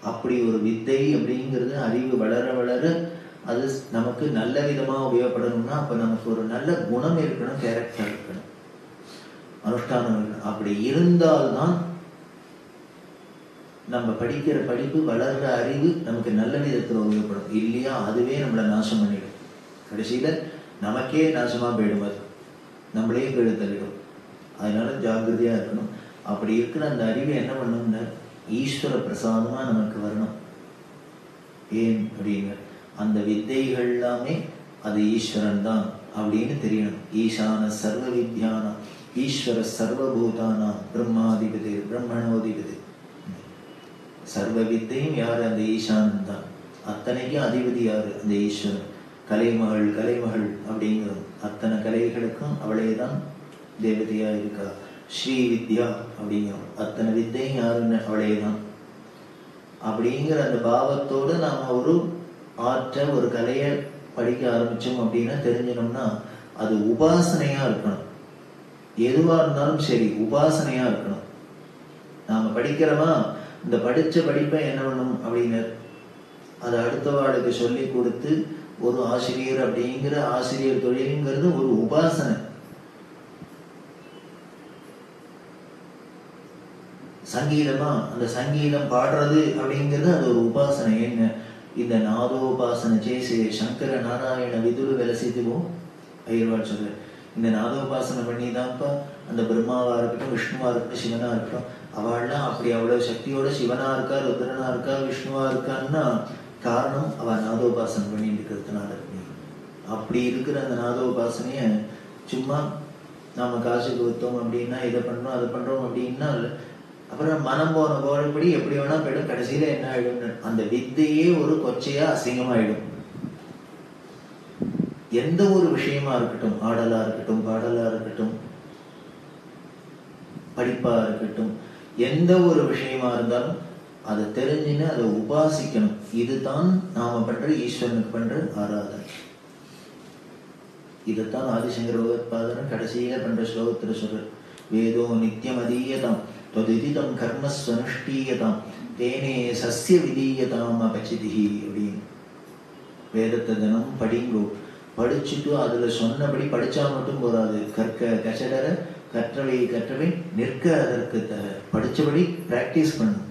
அப்படி ஒரு வித்தை அப்படிங்கிறது அறிவு வளர வளர அது நமக்கு நல்ல விதமா உபயோகப்படணும்னா அப்ப நமக்கு ஒரு நல்ல குணம் இருக்கணும் கேரக்டர் இருக்கணும் அனுஷ்டானம் இருக்கணும் அப்படி இருந்தால்தான் நம்ம படிக்கிற படிப்பு வளர்ற அறிவு நமக்கு நல்ல விதத்துல உபயோகப்படும் இல்லையா அதுவே நம்மளை நாசம் பண்ணிடும் கடைசியில நமக்கே நாசமா போயிடும் அது நம்மளே கீழே தள்ளிடும் அதனால ஜாக்கிரதையா இருக்கணும் அப்படி இருக்கிற அந்த அறிவு என்ன பண்ணணும்னா ஈஸ்வர பிரசாதமா நமக்கு வரணும் ஏன் அப்படின்னு அந்த வித்தைகள் எல்லாமே அது ஈஸ்வரன் தான் அப்படின்னு தெரியணும் ஈசான சர்வ வித்யானா ஈஸ்வர சர்வபூதானா பிரம்மாதிபதி பிரம்மணோதிபதி சர்வ வித்தையும் யார் அந்த ஈசானன் தான் அத்தனைக்கும் அதிபதி யாரு அந்த ஈஸ்வரன் கலைமகள் கலைமகள் அப்படிங்கிறோம் அத்தனை கலைகளுக்கும் அவளே தான் தேவதையா இருக்கா ஸ்ரீ வித்யா அப்படிங்கிறோம் அத்தனை வித்தையும் யாருன்னு அவளே தான் அப்படிங்கிற அந்த பாவத்தோடு நாம ஒரு ஆற்ற ஒரு கலையை படிக்க ஆரம்பிச்சோம் அப்படின்னா தெரிஞ்சினோம்னா அது உபாசனையா இருக்கணும் எதுவா இருந்தாலும் சரி உபாசனையா இருக்கணும் நாம படிக்கிறோமா இந்த படிச்ச படிப்பை என்ன பண்ணும் அப்படின்னு அதை அடுத்தவாளுக்கு சொல்லி கொடுத்து ஒரு ஆசிரியர் அப்படிங்கிற ஆசிரியர் தொழிலுங்கிறது ஒரு உபாசனை சங்கீதமா அந்த சங்கீதம் பாடுறது அப்படிங்கிறது அது ஒரு உபாசனை என்ன இந்த நாதோபாசனை చేసి சங்கர நாராயண விதுரு விலசித்துவோம் ஐயர்வாள் சொல்ற இந்த நாதோபாசனை பண்ணி தான்ப்பா அந்த பிரம்மாவா இருக்கட்டும் விஷ்ணுவா இருக்கட்டும் சிவனா இருக்கட்டும் அவள்லாம் அப்படி அவ்வளவு சக்தியோட சிவனா இருக்கா ருத்ரனா இருக்கா விஷ்ணுவா இருக்கான்னா காரணம் அவ நாதோபாசனை பண்ணிட்டு இருக்கிறதுனால அப்படி இருக்கிற அந்த நாதோபாசனைய சும்மா நாம காசுக்கு வித்தோம் அப்படின்னா இதை பண்றோம் அதை பண்றோம் அப்படின்னா அப்புறம் மனம் போன போறபடி எப்படி வேணா போயிடும் கடைசியில என்ன ஆயிடும் அந்த வித்தையே ஒரு கொச்சையா அசிங்கமாயிடும் எந்த ஒரு விஷயமா இருக்கட்டும் ஆடலா இருக்கட்டும் பாடலா இருக்கட்டும் படிப்பா இருக்கட்டும் எந்த ஒரு விஷயமா இருந்தாலும் அதை தெரிஞ்சுன்னு அதை உபாசிக்கணும் இதுதான் நாம பண்ற ஈஸ்வரனுக்கு பண்ற ஆராதனை இதைத்தான் ஆதிசங்கர பகவத்பாதன் கடைசியில பண்ற ஸ்லோகத்துல சொல்ற வேதோ நித்தியம் அதீயதாம் தொதிதிதம் கர்ம ஸ்வனுஷ்டீயதாம் தேனே சசிய விதீயதாம் அபச்சிதிஹி அப்படின்னு வேதத்தை தினம் படிங்கோ படிச்சுட்டு அதுல சொன்னபடி படிச்சா மட்டும் போதாது கற்க கச்சடர கற்றவை கற்றவை நிற்க அதற்கு த- படிச்சபடி பிராக்டிஸ் பண்ணும்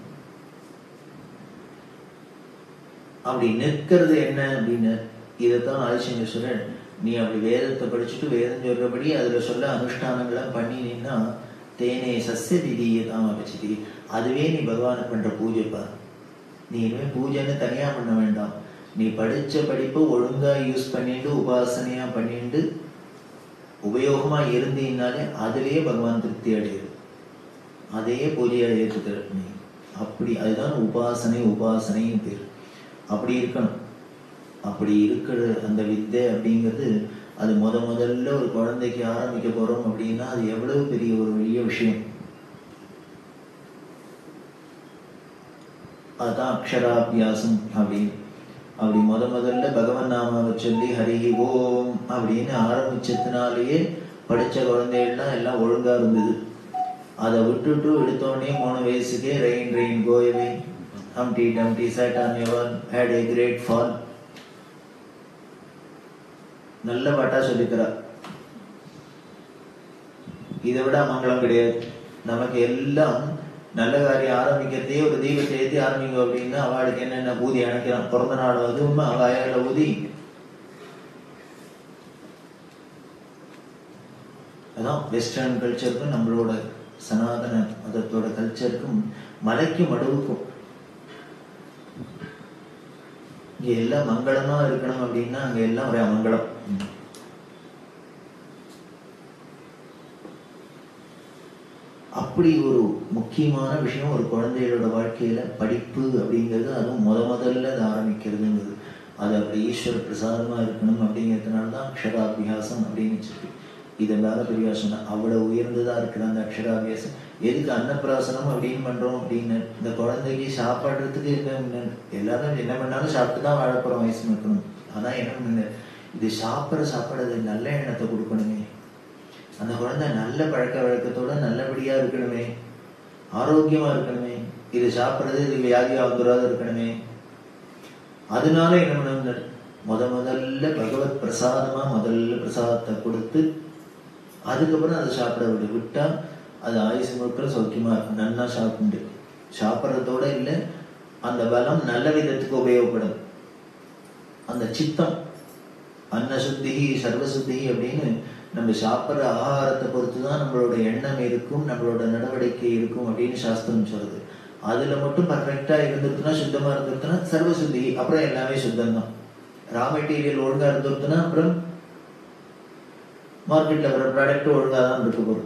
அப்படி நிற்கிறது என்ன அப்படின்னு இதைத்தான் ஆதிசங்கேஸ்வரன் நீ அப்படி வேதத்தை படிச்சுட்டு வேதம் சொல்றபடி அதுல சொல்ல அனுஷ்டானங்களை பண்ணினீன்னா தேனே சஸ்ய விதியதாம் அபச்சிதி அதுவே நீ பகவானுக்கு பண்ற பூஜைப்பா நீ இனிமே பூஜைன்னு தனியா பண்ண வேண்டாம் நீ படிச்ச படிப்பை ஒழுங்கா யூஸ் பண்ணிட்டு உபாசனையா பண்ணிட்டு உபயோகமா இருந்தீங்கனாலே அதுலயே பகவான் திருப்தி அடையுது அதையே பூஜையா ஏற்றுக்கிற நீ அப்படி அதுதான் உபாசனை உபாசனையும் பேர் அப்படி இருக்கணும் அப்படி இருக்கிற அந்த வித்தை அப்படிங்கிறது அது முத முதல்ல ஒரு குழந்தைக்கு ஆரம்பிக்க போறோம் அப்படின்னா அது எவ்வளவு பெரிய ஒரு பெரிய விஷயம் அதுதான் அக்ஷராபியாசம் அப்படின்னு அப்படி முத முதல்ல பகவன் நாமாவை சொல்லி ஹரி ஓம் அப்படின்னு ஆரம்பிச்சதுனாலேயே படிச்ச குழந்தைகள்லாம் எல்லாம் ஒழுங்கா இருந்தது அதை விட்டுட்டு எடுத்தோடனே மூணு வயசுக்கே rain rain go away Humpty Dumpty sat on your head a great fall நல்ல பாட்டா சொல்லிக்கிறா இதை விட மங்களம் கிடையாது நமக்கு எல்லாம் நல்ல காரியம் ஆரம்பிக்கிறதே ஒரு தீபத்தை ஏற்றி ஆரம்பிங்க அப்படின்னா அவளுக்கு என்னென்ன ஊதி அணைக்கிறான் பிறந்த நாள் அதுவும் வாயால ஊதி அதான் வெஸ்டர்ன் கல்ச்சருக்கும் நம்மளோட சனாதன மதத்தோட கல்ச்சருக்கும் மலைக்கும் மடுவுக்கும் இங்க எல்லாம் மங்களமா இருக்கணும் அப்படின்னா அங்க எல்லாம் ஒரே அமங்கலம் அப்படி ஒரு முக்கியமான விஷயம் ஒரு குழந்தைகளோட வாழ்க்கையில படிப்பு அப்படிங்கிறது அதுவும் முத முதல்ல அது ஆரம்பிக்கிறதுங்கிறது அது அப்படி ஈஸ்வர பிரசாதமா இருக்கணும் அப்படிங்கிறதுனால தான் அக்ஷராபியாசம் அப்படின்னு சொல்லி இது மேல பெரிய சொன்ன அவ்வளவு உயர்ந்ததா இருக்கிற அந்த அக்ஷராபியாசம் எதுக்கு அன்னப்பிராசனம் அப்படின்னு பண்றோம் அப்படின்னு இந்த குழந்தைக்கு சாப்பிடுறதுக்கு என்ன எல்லாரும் என்ன பண்ணாலும் சாப்பிட்டு தான் வாழப்போறோம் வயசு இருக்கணும் ஆனா என்ன பண்ணுங்க இது சாப்பிட்ற சாப்பாடு அது நல்ல எண்ணத்தை கொடுக்கணுமே அந்த குழந்தை நல்ல பழக்க வழக்கத்தோட நல்லபடியா இருக்கணுமே ஆரோக்கியமா இருக்கணுமே இது சாப்பிட்றது இது வியாதியா வந்துடாது இருக்கணுமே அதனால என்ன பண்ண முத முதல்ல பகவத் பிரசாதமா முதல்ல பிரசாதத்தை கொடுத்து அதுக்கப்புறம் அதை சாப்பிட விடு விட்டா அது ஆயுசு முழுக்க சௌக்கியமா இருக்கும் நன்னா சாப்பிட்டு சாப்பிட்றதோட இல்லை அந்த பலம் நல்ல விதத்துக்கு உபயோகப்படும் அந்த சித்தம் அன்னசுத்தி சர்வசுத்தி அப்படின்னு நம்ம சாப்பிட்ற ஆகாரத்தை பொறுத்து தான் நம்மளோட எண்ணம் இருக்கும் நம்மளோட நடவடிக்கை இருக்கும் அப்படின்னு சாஸ்திரம் சொல்லுது அதுல மட்டும் பர்ஃபெக்டா இருந்துருச்சுன்னா சுத்தமா இருந்துருச்சுன்னா சர்வசுத்தி அப்புறம் எல்லாமே சுத்தம் தான் ரா மெட்டீரியல் ஒழுங்கா இருந்துருச்சுன்னா அப்புறம் மார்க்கெட்ல வர ப்ராடக்ட் ஒழுங்கா தான் இருக்க போகுது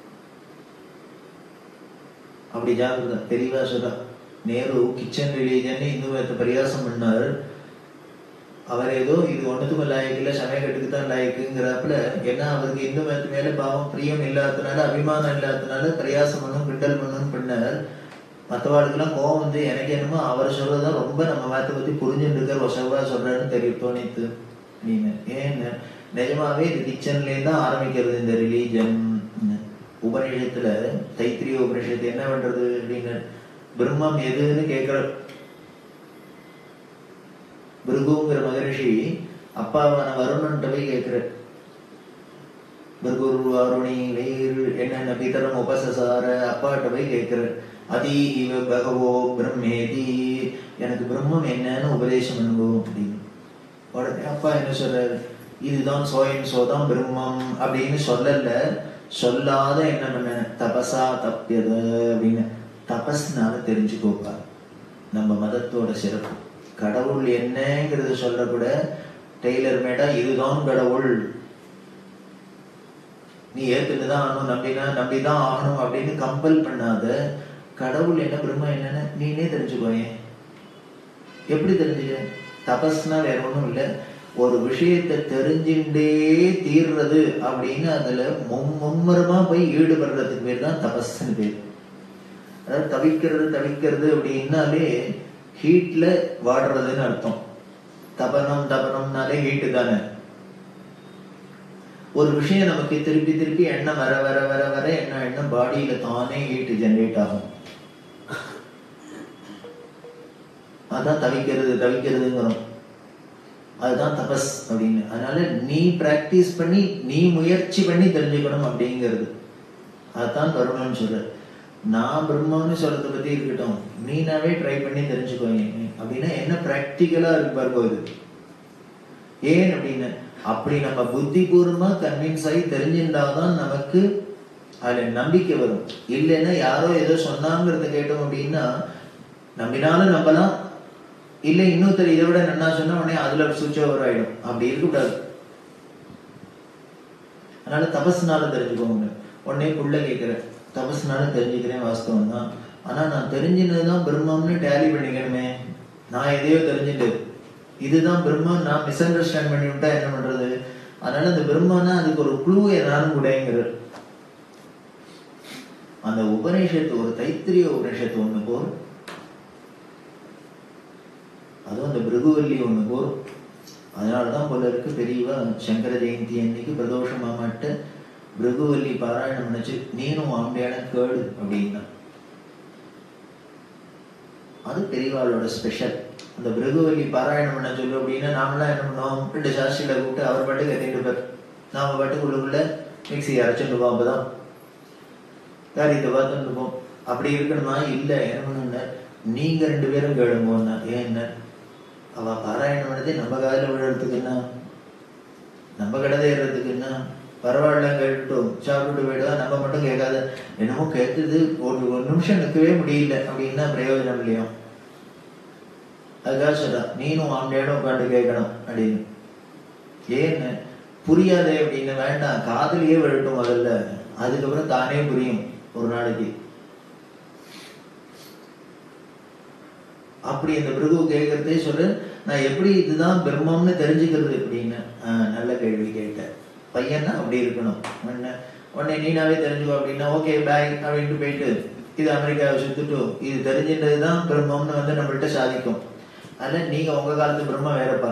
அப்படி ஜாகிரதை தெளிவா சொல்ற நேரு கிச்சன் ரிலீஜன் இந்து மதத்தை பரியாசம் பண்ணார் அவர் ஏதோ இது ஒண்ணுத்துக்கும் லாயக்கு இல்ல சமயக்கட்டுக்கு தான் லாயக்குங்கிறப்பல ஏன்னா அவருக்கு இந்து மதத்து மேல பாவம் பிரியம் இல்லாததுனால அபிமானம் இல்லாததுனால பிரயாசம் பண்ணும் கிண்டல் பண்ணும் பண்ணார் மற்றவாளுக்கெல்லாம் கோவம் வந்து எனக்கு என்னமோ அவர் சொல்றதான் ரொம்ப நம்ம மதத்தை பத்தி புரிஞ்சுட்டு இருக்க ஒசவா சொல்றாருன்னு தெரியும் தோணித்து நீங்க ஏன்னு நிஜமாவே இது கிச்சன்லேயே தான் ஆரம்பிக்கிறது இந்த ரிலீஜன் உபநிஷத்துல தைத்திரிய உபநிஷத்து என்ன பண்றது அப்படின்னு பிரம்மம் எதுன்னு கேட்கிற பிருகுங்கிற மகரிஷி அப்பாவான வருணன்ட்ட போய் கேட்கிற பிருகுர் வருணி வெயில் என்னென்ன பிதரம் உபசசார அப்பாட்ட போய் கேட்கிற அதி இவ பகவோ பிரம்மேதி எனக்கு பிரம்மம் என்னன்னு உபதேசம் பண்ணுங்கோ அப்படின்னு உடனே அப்பா என்ன சொல்றாரு இதுதான் சோயன் சோதான் பிரம்மம் அப்படின்னு சொல்லல சொல்லாத என்ன பண்ண தபசா தப்பியது அப்படின்னு தபஸ்னால தெரிஞ்சுக்கோப்பா நம்ம மதத்தோட சிறப்பு கடவுள் என்னங்கிறது சொல்ற கூட டெய்லர் மேடா இதுதான் கடவுள் நீ ஏத்துட்டு தான் ஆகணும் நம்பினா நம்பிதான் ஆகணும் அப்படின்னு கம்பல் பண்ணாத கடவுள் என்ன பிரம்ம என்னன்னு நீனே தெரிஞ்சுக்கோயேன் எப்படி தெரிஞ்சுக்க தபஸ்னா வேற ஒண்ணும் இல்லை ஒரு விஷயத்தை தெரிஞ்சுட்டே தீர்றது அப்படின்னு அதுல மும்முரமா போய் ஈடுபடுறதுக்கு பேர் தான் தபஸ்ன்னு பேர் அதாவது தவிக்கிறது தவிக்கிறது அப்படின்னாலே ஹீட்ல வாடுறதுன்னு அர்த்தம் தபனம் தபனம்னாலே ஹீட்டு தானே ஒரு விஷயம் நமக்கு திருப்பி திருப்பி எண்ணம் வர வர வர வர என்ன எண்ணம் பாடியில தானே ஹீட் ஜென்ரேட் ஆகும் அதான் தவிக்கிறது தவிக்கிறதுங்கிறோம் அதுதான் தபஸ் அப்படின்னு அதனால நீ பிராக்டிஸ் பண்ணி நீ முயற்சி பண்ணி தெரிஞ்சுக்கணும் அப்படிங்கிறது அதுதான் வருமானு சொல்ற நான் பிரம்மன்னு சொல்றத பத்தி இருக்கட்டும் நீனாவே ட்ரை பண்ணி தெரிஞ்சுக்கோங்க அப்படின்னா என்ன பிராக்டிக்கலா இருக்கு பாருங்க ஏன் அப்படின்னு அப்படி நம்ம புத்தி பூர்வமா கன்வின்ஸ் ஆகி தெரிஞ்சிருந்தாதான் நமக்கு அதுல நம்பிக்கை வரும் இல்லைன்னா யாரோ ஏதோ சொன்னாங்கிறத கேட்டோம் அப்படின்னா நம்பினாலும் நம்பலாம் இல்ல இன்னொருத்தர் இதை விட நன்னா சொன்னா உடனே அதுல சுவிட்ச் ஓவர் ஆயிடும் அப்படி இருக்கக்கூடாது அதனால தபஸ்னால தெரிஞ்சுக்கோங்க உடனே புள்ள கேட்கிறேன் தபஸ்னால தெரிஞ்சுக்கிறேன் வாஸ்தவம் தான் ஆனா நான் தெரிஞ்சினதுதான் பிரம்மம்னு டேலி பண்ணிக்கணுமே நான் எதையோ தெரிஞ்சுட்டு இதுதான் பிரம்மம் நான் மிஸ் அண்டர்ஸ்டாண்ட் பண்ணி விட்டா என்ன பண்றது அதனால அந்த பிரம்மனா அதுக்கு ஒரு குழு நானும் கூடங்கிற அந்த உபநிஷத்து ஒரு தைத்திரிய உபநிஷத்து ஒண்ணு போர் அதுவும் அந்த பிருகுவல்லி ஒண்ணு போரும் அதனாலதான் போல இருக்கு பெரியவா சங்கர ஜெயந்தி அன்னைக்கு பிரதோஷ மாமாட்ட பிருகுவல்லி பாராயணம் நினைச்சு நீனும் ஆம்பியான கேடு அப்படின்னா அது பெரியவாளோட ஸ்பெஷல் அந்த பிருகுவல்லி பாராயணம் பண்ண சொல்லு அப்படின்னா நாமெல்லாம் என்ன பண்ணோம் ரெண்டு சாஸ்திரியில கூப்பிட்டு அவர் பாட்டுக்கு கத்திட்டு பேர் நாம பாட்டுக்கு உள்ளுக்குள்ள மிக்சி அரைச்சுட்டு போவோம் அப்பதான் காரியத்தை பார்த்துட்டு இருப்போம் அப்படி இருக்கணுமா இல்ல என்ன பண்ணுங்க நீங்க ரெண்டு பேரும் கேளுங்க ஏன் என்ன அவ பாராயணம் பண்ணதே நம்ம காதில் விழுறதுக்கு என்ன நம்ம கடதை ஏறதுக்கு என்ன பரவாயில்ல கேட்டுட்டோம் சாப்பிட்டு போயிடுவா நம்ம மட்டும் கேட்காத என்னமோ கேட்டது ஒரு ஒரு நிமிஷம் நிற்கவே முடியல அப்படின்னா பிரயோஜனம் இல்லையா அதுக்காக சொல்றா நீனும் ஆண்டையோட உட்காந்து கேட்கணும் அப்படின்னு ஏன்னு புரியாதே அப்படின்னு வேண்டாம் காதலியே விழட்டும் முதல்ல அதுக்கப்புறம் தானே புரியும் ஒரு நாளைக்கு அப்படி அந்த பிருகு கேட்கறதே சொல்லு நான் எப்படி இதுதான் பிரம்மம்னு தெரிஞ்சுக்கிறது அப்படின்னு நல்ல கேள்வி கேட்டேன் பையன்னா அப்படி இருக்கணும் உடனே உடனே நீனாவே தெரிஞ்சுக்கோ அப்படின்னா ஓகே பாய் அப்படின்ட்டு போயிட்டு இது அமெரிக்காவை சுத்துட்டு இது தெரிஞ்சின்றது தான் பிரம்மம்னு வந்து நம்மள்ட்ட சாதிக்கும் அதில் நீங்க உங்க காலத்து பிரம்மம் வேறப்பா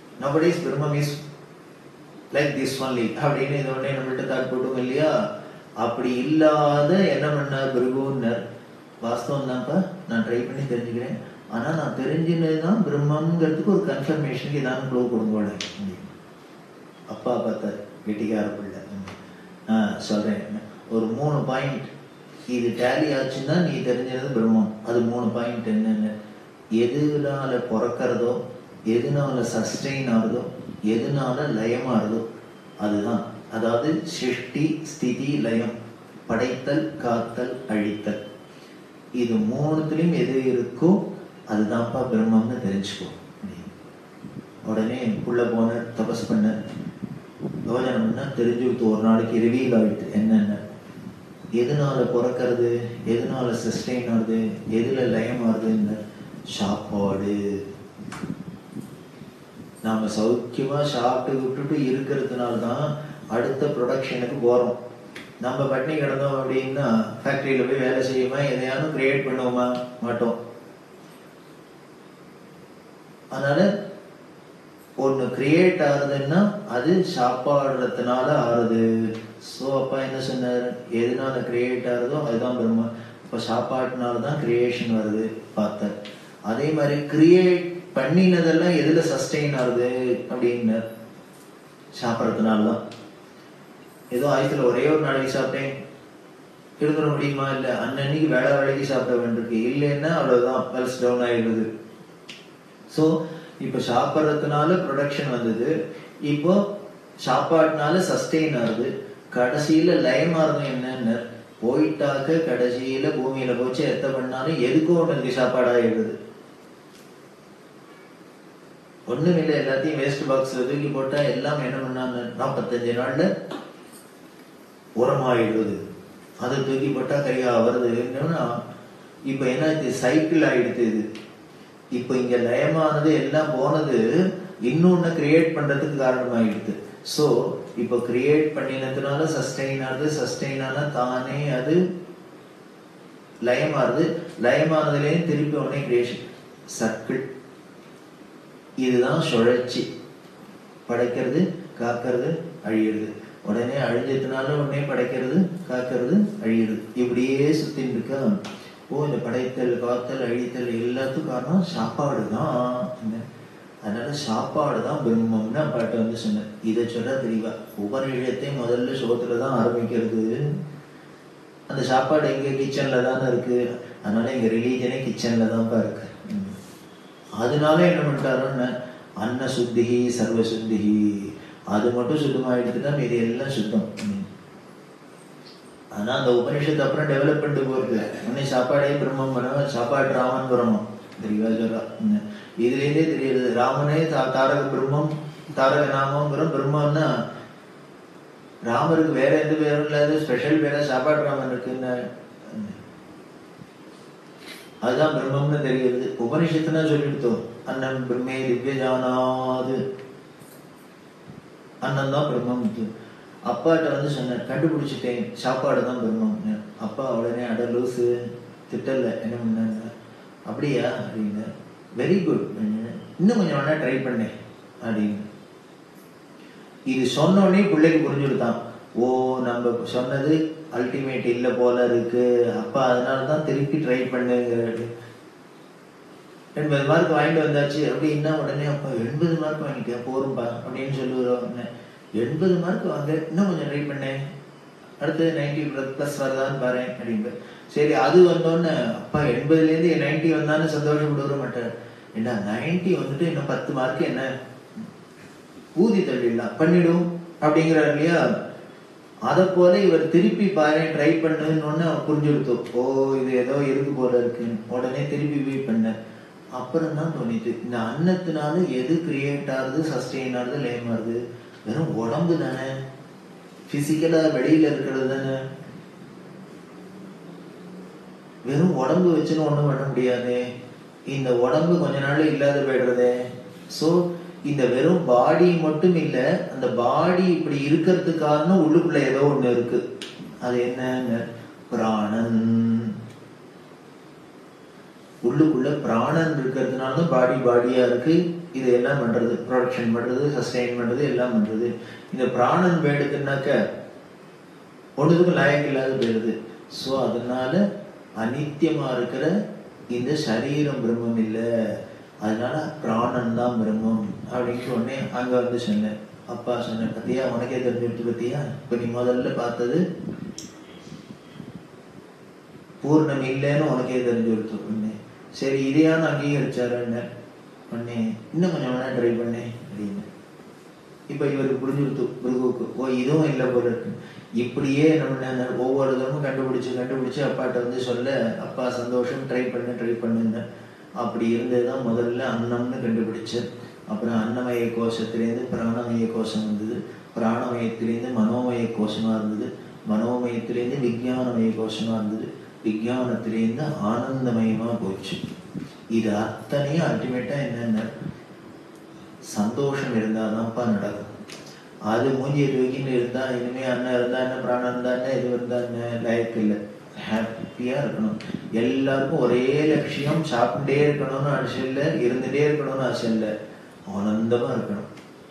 நபடிஸ் பிரம்மம் இஸ் லைக் திஸ் ஒன்லி அப்படின்னு இது உடனே நம்மள்ட்ட தாட் போட்டோம் இல்லையா அப்படி இல்லாத என்ன பண்ணார் பிருகுன்னர் வாஸ்தவம் தான்ப்பா நான் ட்ரை பண்ணி தெரிஞ்சுக்கிறேன் ஆனா நான் தெரிஞ்சினது தான் பிரம்மங்கிறதுக்கு ஒரு கன்ஃபர்மேஷனுக்கு ஏதாவது க்ளோ கொடுங்கோட அப்பா பார்த்தார் வெட்டிக்கார பிள்ளை ஆ சொல்றேன் ஒரு மூணு பாயிண்ட் இது டேலி ஆச்சுன்னா நீ தெரிஞ்சது பிரம்மம் அது மூணு பாயிண்ட் என்னென்ன எதுனால பிறக்கிறதோ எதுனால சஸ்டெயின் ஆகுதோ எதுனால லயமாறுதோ அதுதான் அதாவது சிருஷ்டி ஸ்திதி லயம் படைத்தல் காத்தல் அழித்தல் இது மூணுத்துலயும் எது இருக்கோ அதுதான்ப்பா பிரம்மம்னு தெரிஞ்சுக்கோ உடனே புள்ள போன தபஸ் பண்ண யோஜனை பண்ணா தெரிஞ்சு கொடுத்து ஒரு நாளைக்கு ரிவீல் ஆயிடுது என்னென்ன எதனால பிறக்கிறது எதனால சஸ்டெயின் ஆகுது எதுல லயம் ஆகுதுன்னு சாப்பாடு நாம சௌக்கியமா சாப்பிட்டு விட்டுட்டு இருக்கிறதுனால தான் அடுத்த ப்ரொடக்ஷனுக்கு போறோம் நம்ம பட்டினி கிடந்தோம் அப்படின்னா ஃபேக்டரியில போய் வேலை செய்யுமா எதையாவது கிரியேட் பண்ணுவோமா மாட்டோம் அதனால ஒண்ணு கிரியேட் ஆகுதுன்னா அது சாப்பாடுறதுனால ஆறுது ஸோ அப்பா என்ன சொன்னார் எதனால கிரியேட் ஆகுதோ அதுதான் பிரம்ம இப்போ சாப்பாட்டுனால தான் கிரியேஷன் வருது பார்த்தார் அதே மாதிரி கிரியேட் பண்ணினதெல்லாம் எதுல சஸ்டெயின் ஆகுது அப்படின்னு சாப்பிட்றதுனால தான் ஏதோ ஆயத்துல ஒரே ஒரு நாளைக்கு சாப்பிட்டேன் இருந்துட முடியுமா இல்ல அன்னன்னைக்கு வேலை வேலைக்கு சாப்பிட வேண்டியிருக்கு இல்லைன்னா அவ்வளவுதான் பல்ஸ் டவுன் ஆயிடுது ஸோ இப்போ சாப்பிட்றதுனால ப்ரொடக்ஷன் வந்தது இப்போ சாப்பாட்டுனால சஸ்டெயின் ஆகுது கடைசியில லயம் ஆகுது என்னன்னு போயிட்டாக்க கடைசியில பூமியில போச்சு எத்த பண்ணாலும் எதுக்கும் ஒன்று சாப்பாடு ஆயிடுது ஒண்ணும் இல்லை எல்லாத்தையும் வேஸ்ட் பாக்ஸ்ல தூக்கி போட்டா எல்லாம் என்ன பண்ணாங்க நாற்பத்தஞ்சு நாள்ல உரமாயிடுது அதை தூக்கி போட்டா கையா வருது என்னன்னா இப்ப என்ன இது சைக்கிள் ஆயிடுது இது இப்ப இங்க லயமானது எல்லாம் போனது இன்னொன்னு கிரியேட் பண்றதுக்கு காரணமாயிடுது சோ இப்ப கிரியேட் பண்ணினதுனால சஸ்டெயின் ஆகுது சஸ்டெயின் ஆனா தானே அது லயமாறுது லயமானதுலேயும் திருப்பி உடனே கிரியேஷன் சர்க்கிள் இதுதான் சுழற்சி படைக்கிறது காக்கிறது அழியிறது உடனே அழிஞ்சதுனால உடனே படைக்கிறது காக்கிறது அழியிறது இப்படியே சுத்தின்னு இருக்கா ஓ இந்த படைத்தல் காத்தல் அழித்தல் எல்லாத்துக்கும் காரணம் சாப்பாடு தான் அதனால சாப்பாடு தான் பிரம்மம்னு அப்பாட்ட வந்து சொன்னேன் இதை சொல்ல தெரியவா உபநிஷத்தை முதல்ல சோத்துல தான் ஆரம்பிக்கிறது அந்த சாப்பாடு எங்க கிச்சன்ல தானே இருக்கு அதனால எங்க ரிலீஜனே கிச்சன்ல தான்ப்பா இருக்கு அதனால என்ன பண்ணிட்டாருன்னு அன்ன சுத்திகி சர்வ சுத்திகி அது மட்டும் சுத்தமாயிடுத்து தான் மீதி எல்லாம் சுத்தம் ஆனா அந்த உபனிஷத்து அப்புறம் டெவலப் பண்ணிட்டு போறது உடனே சாப்பாடே பிரம்மம் வரும் சாப்பாடு ராமன் வரணும் தெரியவா சொல்றா இதுல இருந்தே தெரியுது ராமனே தாரக பிரம்மம் தாரக நாமம் பிரம்மம்னா ராமருக்கு வேற எந்த பேரும் இல்லாத ஸ்பெஷல் பேரா சாப்பாடு ராமன் இருக்குன்னு அதுதான் பிரம்மம்னு தெரியுது உபனிஷத்துனா சொல்லிடுத்தோம் அண்ணன் பிரம்மே திவ்ய ஜானாது அண்ணன் தான் பிரம்மம் அப்பாட்ட வந்து சொன்னேன் கண்டுபிடிச்சிட்டேன் சாப்பாடு தான் பிரம்மம் அப்பா உடனே அட லூசு திட்டல என்ன பண்ணாங்க அப்படியா அப்படின்னு வெரி குட் இன்னும் கொஞ்சம் வேணா ட்ரை பண்ணேன் அப்படின்னு இது சொன்னோடனே பிள்ளைக்கு புரிஞ்சுடுதான் ஓ நம்ம சொன்னது அல்டிமேட் இல்ல போல இருக்கு அப்பா அதனால தான் திருப்பி ட்ரை பண்ணுங்கிறாரு எண்பது மார்க் வாங்கிட்டு வந்தாச்சு அப்படின்னா உடனே அப்பா எண்பது மார்க் வாங்கிட்டேன் போரும்பா அப்படின்னு சொல்லுவோம் எண்பது மார்க் வாங்க இன்னும் கொஞ்சம் ட்ரை பண்ணேன் அடுத்தது நைன்டி ப்ளஸ் வருதான்னு பாரு அப்படின்னு சரி அது வந்தோடனே அப்பா எண்பதுல இருந்து நைன்டி வந்தான்னு சந்தோஷப்பட மாட்டார் என்ன நைன்டி வந்துட்டு இன்னும் பத்து மார்க் என்ன ஊதி தள்ளிடலாம் பண்ணிடும் அப்படிங்கிறார் இல்லையா அதை போல இவர் திருப்பி பாரு ட்ரை பண்ணுன்னு புரிஞ்சுடுத்தோம் ஓ இது ஏதோ இருக்கு போல இருக்குன்னு உடனே திருப்பி போய் பண்ண அப்புறம் தான் தோணிட்டு இந்த அன்னத்தினால எது கிரியேட் ஆகுது சஸ்டெயின் ஆகுது லேம் ஆகுது வெறும் உடம்பு தானே பிசிக்கலா வெளியில இருக்கிறது தானே வெறும் உடம்பு வச்சுன்னு ஒண்ணும் பண்ண முடியாது இந்த உடம்பு கொஞ்ச நாள் இல்லாத போயிடுறதே சோ இந்த வெறும் பாடி மட்டும் இல்ல அந்த பாடி இப்படி இருக்கிறதுக்கு காரணம் உள்ளுக்குள்ள ஏதோ ஒண்ணு இருக்கு அது என்ன பிராணன் உள்ளுக்குள்ள பிராணன் இருக்கிறதுனால தான் பாடி பாடியா இருக்கு இது எல்லாம் பண்றது ப்ரொடக்ஷன் பண்றது சஸ்டைன் பண்றது எல்லாம் பண்றது இந்த பிராணன் வேடுக்குனாக்க ஒன்றுத்துக்கும் லாயக்கு இல்லாத போயிடுது ஸோ அதனால அனித்தியமா இருக்கிற இந்த சரீரம் பிரம்மம் இல்லை அதனால பிராணன் தான் பிரம்மம் அப்படின்னு உடனே அங்க வந்து சொன்னேன் அப்பா சொன்னேன் பத்தியா உனக்கே தெரிஞ்சுட்டு பத்தியா இப்ப நீ முதல்ல பார்த்தது பூர்ணம் இல்லைன்னு உனக்கே தெரிஞ்சு கொடுத்து உடனே சரி இதையான அங்கீகரிச்சாரு உடனே இன்னும் கொஞ்சம் வேணா ட்ரை பண்ணேன் அப்படின்னு இப்ப இவருக்கு புரிஞ்சுடுத்து பிருகுவுக்கு ஓ இதுவும் இல்லை போல இருக்கு இப்படியே நம்ம ஒவ்வொரு தரமும் கண்டுபிடிச்சு கண்டுபிடிச்சு அப்பாட்ட வந்து சொல்ல அப்பா சந்தோஷம் ட்ரை பண்ணு ட்ரை பண்ணுன்னு அப்படி இருந்ததுதான் முதல்ல அன்னம்னு கண்டுபிடிச்சேன் அப்புறம் அன்னமய கோஷத்திலேருந்து பிராணமய கோஷம் வந்தது பிராணமயத்திலேருந்து மனோமய கோஷமா இருந்தது மனோமயத்திலேருந்து விஞ்ஞானமய கோஷமா இருந்தது விஞ்ஞானத்திலேருந்து ஆனந்தமயமா போச்சு இது அத்தனையும் அல்டிமேட்டா என்னென்ன சந்தோஷம் இருந்தாதான்ப்பா நடக்கும் அது மூஞ்சியை தூக்கின்னு இருந்தா இனிமே அண்ணன் இருந்தா என்ன பிராணம் இருந்தா என்ன இது இருந்தா என்ன லைஃப் இல்லை ஹாப்பியா இருக்கணும் எல்லாருக்கும் ஒரே லட்சியம் சாப்பிட்டே இருக்கணும்னு ஆசை இல்லை இருந்துட்டே இருக்கணும்னு ஆசை இல்லை ஆனந்தமா இருக்கணும்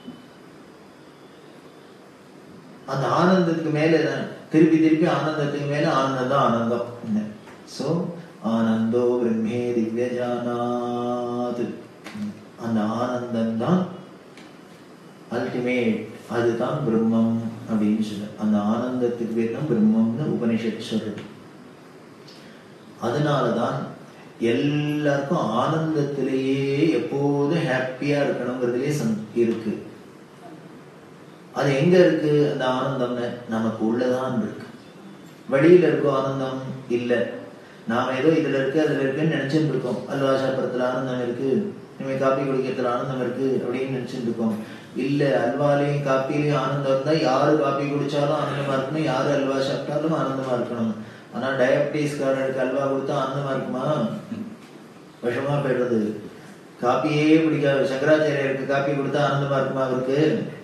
அந்த ஆனந்தத்துக்கு மேல திருப்பி திருப்பி ஆனந்தத்துக்கு மேல ஆனந்தம் தான் ஆனந்தம் சோ ஆனந்தோ பிரம்மே திவ்யஜானாத் அந்த ஆனந்தம் தான் அல்டிமேட் அதுதான் பிரம்மம் அப்படின்னு சொல்ல அந்த ஆனந்தத்துக்கு பேர் தான் பிரம்மம்னு உபனிஷத்து சொல்றது அதனாலதான் எல்லாருக்கும் ஆனந்தத்திலேயே எப்போதும் ஹாப்பியா இருக்கணுங்கிறதுலயே இருக்கு அது எங்க இருக்கு அந்த ஆனந்தம்னு நமக்கு உள்ளதான் இருக்கு வெளியில இருக்கோ ஆனந்தம் இல்ல நாம ஏதோ இதுல இருக்கு அதுல இருக்குன்னு நினைச்சுட்டு இருக்கோம் அல்வா சாப்பிடறதுல ஆனந்தம் இருக்கு இனிமே காப்பி குடிக்கிறதுல ஆனந்தம் இருக்கு அப்படின்னு நினைச்சுட்டு இருக்கோம் இல்ல அல்வாலையும் காப்பிலையும் ஆனந்தம் இருந்தா யாரு காப்பி குடிச்சாலும் ஆனந்தமா இருக்கணும் யாரு அல்வா சாப்பிட்டாலும் ஆனந்தமா இருக்கணும் ஆனா டயபிட்டிஸ்காரருக்கு அல்வா கொடுத்தா ஆனந்தமா இருக்குமா விஷமா போயிடுறது காப்பியே பிடிக்காது சங்கராச்சாரியருக்கு காப்பி கொடுத்தா ஆனந்தமா இருக்குமா அவருக்கு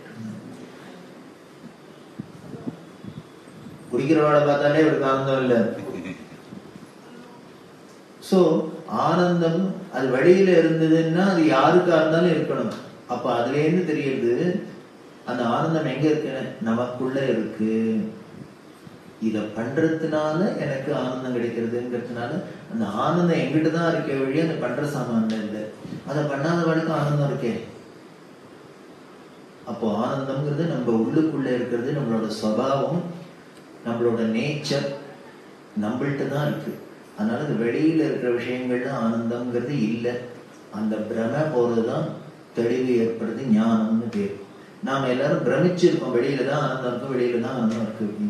குடிக்கிறவாட பார்த்தாலே அவருக்கு ஆனந்தம் இல்லை சோ ஆனந்தம் அது வெளியில இருந்ததுன்னா அது யாருக்கா இருந்தாலும் இருக்கணும் அப்ப அதுல இருந்து தெரியுது அந்த ஆனந்தம் எங்க இருக்குன்னு நமக்குள்ள இருக்கு இத பண்றதுனால எனக்கு ஆனந்தம் கிடைக்கிறதுங்கிறதுனால அந்த ஆனந்தம் எங்கிட்ட தான் இருக்க வழி அந்த பண்ற சாமான் இல்லை அதை பண்ணாதவளுக்கு ஆனந்தம் இருக்கே அப்போ ஆனந்தம்ங்கிறது நம்ம உள்ளுக்குள்ள இருக்கிறது நம்மளோட சுவாவம் நம்மளோட நேச்சர் நம்மள்கிட்ட தான் இருக்கு அதனால இந்த வெளியில இருக்கிற விஷயங்கள்ல ஆனந்தம்ங்கிறது இல்லை அந்த பிரம போறதுதான் தெளிவு ஏற்படுது ஞானம்னு பேர் நாம எல்லாரும் பிரமிச்சிருக்கோம் வெளியில தான் ஆனந்தம் இருக்கும் வெளியில தான் ஆனந்தம் இருக்கு அப்படின்னு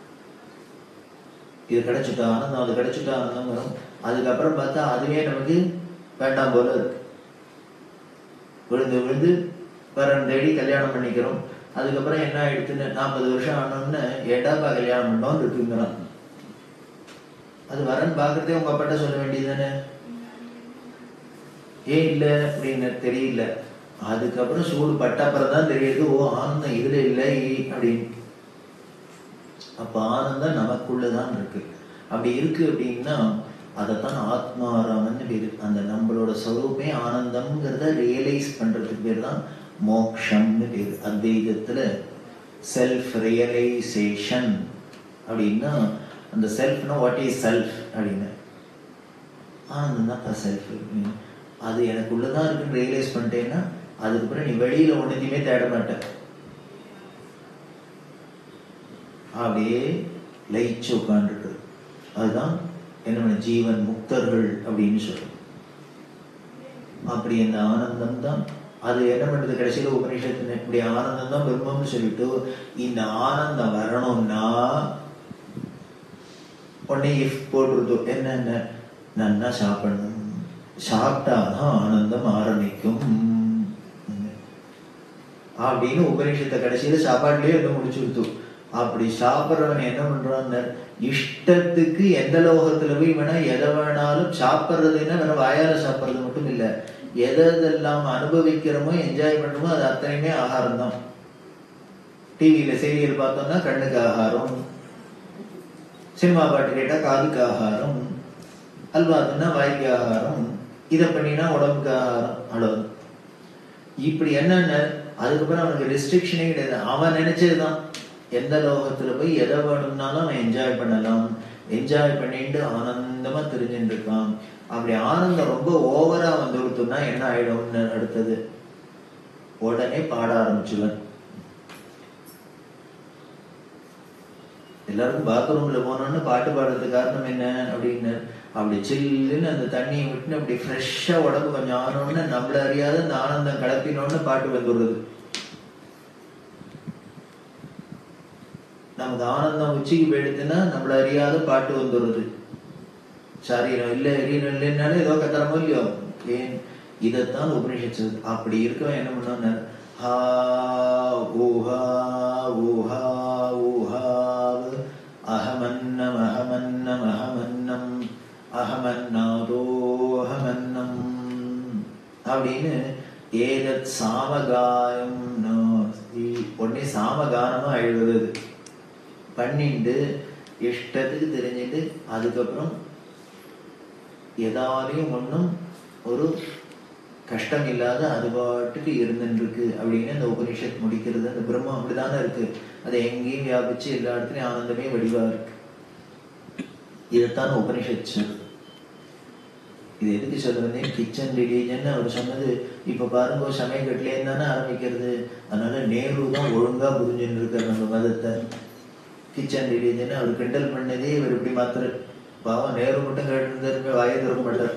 இது கிடைச்சிட்டா ஆனந்தம் அது கிடைச்சிட்டா ஆனந்தம் வரும் அதுக்கப்புறம் பார்த்தா அதுவே நமக்கு வேண்டாம் போல இருக்கு விழுந்து விழுந்து வரன் தேடி கல்யாணம் பண்ணிக்கிறோம் அதுக்கப்புறம் என்ன ஆயிடுச்சுன்னு நாற்பது வருஷம் ஆனோம்னு ஏட்டாப்பா கல்யாணம் பண்ணோம் இருக்குங்கிறான் அது வரன் பாக்குறதே உங்க அப்பாட்ட சொல்ல வேண்டியதுதானே ஏன் இல்ல அப்படின்னு தெரியல அதுக்கப்புறம் சூடு பட்டப்புறம் தான் தெரியுது ஓ ஆனந்தம் இதுல இல்லை அப்படின்னு அப்ப ஆனந்தம் நமக்குள்ளதான் இருக்கு அப்படி இருக்கு அப்படின்னா அதைத்தான் ஆத்மாராமன் பேரு அந்த நம்மளோட சொரூபமே ஆனந்தம்ங்கிறத ரியலைஸ் பண்றதுக்கு பேர் தான் மோக்ஷம்னு பேரு அத்வைதத்துல செல்ஃப் ரியலைசேஷன் அப்படின்னா அந்த செல்ஃப்னா வாட் இஸ் செல்ஃப் அப்படின்னு ஆனந்தம் தான் செல்ஃப் அது எனக்குள்ளதான் இருக்குன்னு ரியலைஸ் பண்ணிட்டேன்னா அதுக்கப்புறம் நீ வெளியில ஒன்றுத்தையுமே தேட மாட்ட அப்படியே லயிச்சு உட்காந்துருக்கு அதுதான் என்ன ஜீவன் முக்தர்கள் அப்படின்னு சொல்றோம் அப்படி அந்த ஆனந்தம் தான் அது என்ன பண்றது கடைசியில உபநிஷத்து இப்படி ஆனந்தம் தான் பிரம்மம்னு சொல்லிட்டு இந்த ஆனந்தம் வரணும்னா உடனே இஃப் போட்டுருதோ என்னென்ன நன்னா சாப்பிடணும் சாப்பிட்டாதான் ஆனந்தம் ஆரம்பிக்கும் அப்படின்னு உபநிஷத்தை கடைசியில சாப்பாட்டுலயே என்ன முடிச்சு கொடுத்தோம் அப்படி சாப்பிட்றவன் என்ன பண்றான்னு இஷ்டத்துக்கு எந்த லோகத்துல போய் வேணா எதை வேணாலும் சாப்பிட்றதுன்னா வேற வாயால சாப்பிட்றது மட்டும் இல்ல எதை எதெல்லாம் அனுபவிக்கிறோமோ என்ஜாய் பண்றோமோ அது அத்தனையுமே ஆகாரம் தான் டிவியில சீரியல் பார்த்தோம்னா கண்ணுக்கு ஆகாரம் சினிமா பாட்டு கேட்டா காதுக்கு ஆகாரம் அல்வாதுன்னா வாய்க்கு ஆகாரம் இதை பண்ணினா உடம்புக்கு ஆகாரம் அவ்வளவு இப்படி என்னென்ன அதுக்கப்புறம் அவனுக்கு ரெஸ்ட்ரிக்ஷனே கிடையாது அவன் நினைச்சதுதான் எந்த லோகத்துல போய் எதை வேணும்னாலும் அவன் என்ஜாய் பண்ணலாம் என்ஜாய் பண்ணிட்டு ஆனந்தமா தெரிஞ்சுட்டு இருக்கான் அப்படி ஆனந்தம் ரொம்ப ஓவரா வந்து கொடுத்தோம்னா என்ன ஆயிடும்னு அடுத்தது உடனே பாட ஆரம்பிச்சுவன் எல்லாருக்கும் பாத்ரூம்ல போனோம்னு பாட்டு பாடுறதுக்கு காரணம் என்ன அப்படின்னு அப்படி சில்லுன்னு அந்த தண்ணியை விட்டு அப்படி ஃப்ரெஷ்ஷா உடம்பு கொஞ்சம் ஆனோன்னு நம்மள அறியாத அந்த ஆனந்தம் கிளப்பினோன்னு பாட்டு வந்துடுறது நமக்கு ஆனந்தம் உச்சிக்கு போயிடுதுன்னா நம்மள அறியாத பாட்டு வந்துடுறது சரீரம் இல்ல எரியணும் இல்லைன்னாலும் ஏதோ கத்துறமோ இல்லையோ ஏன் இதைத்தான் உபனிஷத்து அப்படி இருக்கவன் என்ன பண்ணான்னு ஹா ஊஹா ஊஹா ஊஹாவ் அகமன்னம் அகமன்னம் அகமன்னம் அகமன்னாதோஹமன்னம் அப்படின்னு ஏதத் சாமகாயம் உடனே சாமகானமா எழுதுறது பண்ணிட்டு இஷ்டத்துக்கு தெரிஞ்சுட்டு அதுக்கப்புறம் எதாலையும் ஒன்றும் ஒரு கஷ்டம் இல்லாத அது பாட்டுக்கு இருந்துருக்கு அப்படின்னு அந்த உபனிஷத் முடிக்கிறது அந்த பிரம்மம் அப்படிதானே இருக்கு அது எங்கேயும் வியாபிச்சு எல்லா இடத்துலயும் ஆனந்தமே வடிவா இருக்கு இதைத்தான் உபனிஷத் சொல்லுது இது எதுக்கு சொல்றது கிச்சன் ரிலீஜன் அவர் சொன்னது இப்ப பாருங்க சமயக்கட்டிலே தானே ஆரம்பிக்கிறது அதனால நேரு தான் ஒழுங்கா புரிஞ்சுன்னு இருக்கார் நம்ம மதத்தை கிச்சன் ரிலீஜன் அவர் கிண்டல் பண்ணதே இவர் இப்படி மாத்திர பாவம் நேரு மட்டும் கேட்டு வாயை திறக்க மாட்டார்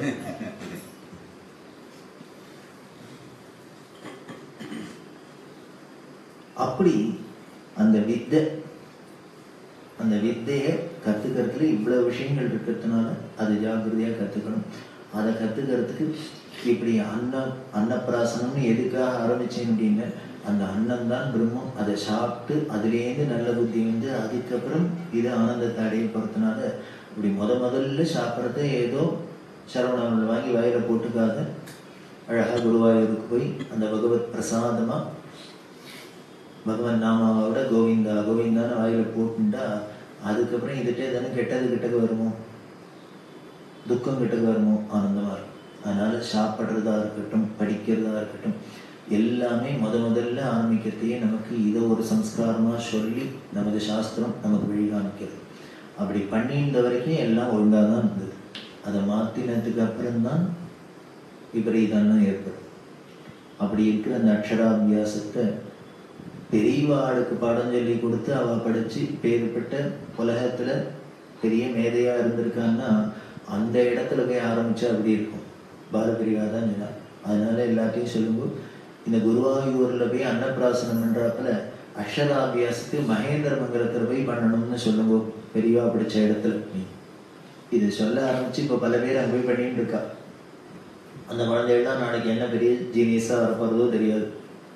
அப்படி அந்த வித்தை அந்த வித்தையை கத்துக்கிறதுல இவ்வளவு விஷயங்கள் இருக்கிறதுனால அது ஜாக்கிரதையா கத்துக்கணும் அதை கத்துக்கிறதுக்கு இப்படி அன்ன அன்னப்பிராசனம்னு எதுக்காக ஆரம்பிச்சேன் அப்படின்னு அந்த அன்னம் தான் பிரம்மம் அதை சாப்பிட்டு அதுலேருந்து நல்ல புத்தி வந்து அதுக்கப்புறம் இது ஆனந்தத்தை அடைய போறதுனால இப்படி முத முதல்ல சாப்பிட்றத ஏதோ சரவணாவில் வாங்கி வாயில போட்டுக்காத அழகா குருவாயூருக்கு போய் அந்த பகவத் பிரசாதமா பகவான் நாமாவோட கோவிந்தா கோவிந்தான்னு வாயில போட்டுட்டா அதுக்கப்புறம் இதுட்டே தானே கெட்டது கிட்டக்கு வருமோ துக்கம் கிட்டக்கு வருமோ ஆனந்தமா இருக்கும் அதனால சாப்பிட்றதா இருக்கட்டும் படிக்கிறதா இருக்கட்டும் எல்லாமே முத முதல்ல ஆரம்பிக்கிறதையே நமக்கு இதை ஒரு சம்ஸ்காரமா சொல்லி நமது சாஸ்திரம் நமக்கு வழி காமிக்கிறது அப்படி பண்ணியிருந்த வரைக்கும் எல்லாம் ஒழுங்கா தான் இருந்தது அதை மாத்தினதுக்கு அப்புறம்தான் விபரீதம்லாம் ஏற்படும் அப்படி இருக்கிற அந்த அக்ஷராபியாசத்தை பெரியவாளுக்கு பாடம் சொல்லி கொடுத்து அவ படிச்சு பேர் பெற்ற உலகத்துல பெரிய மேதையா இருந்திருக்கான்னா அந்த இடத்துல போய் ஆரம்பிச்சா அப்படி இருக்கும் பாலபிரிவா தான் சொன்னா அதனால எல்லாத்தையும் சொல்லும்போது இந்த குருவாயூர்ல போய் அன்னப்பிராசனம் பண்றாப்புல அக்ஷராபியாசத்துக்கு மகேந்திர மங்கலத்துல போய் பண்ணணும்னு சொல்லுங்க பெரியவா படிச்ச இடத்துல இது சொல்ல ஆரம்பிச்சு இப்ப பல பேர் அங்க போய் பண்ணிட்டு இருக்கா அந்த குழந்தைகள் தான் நாளைக்கு என்ன பெரிய ஜீனியஸா வரப்போறதோ தெரியாது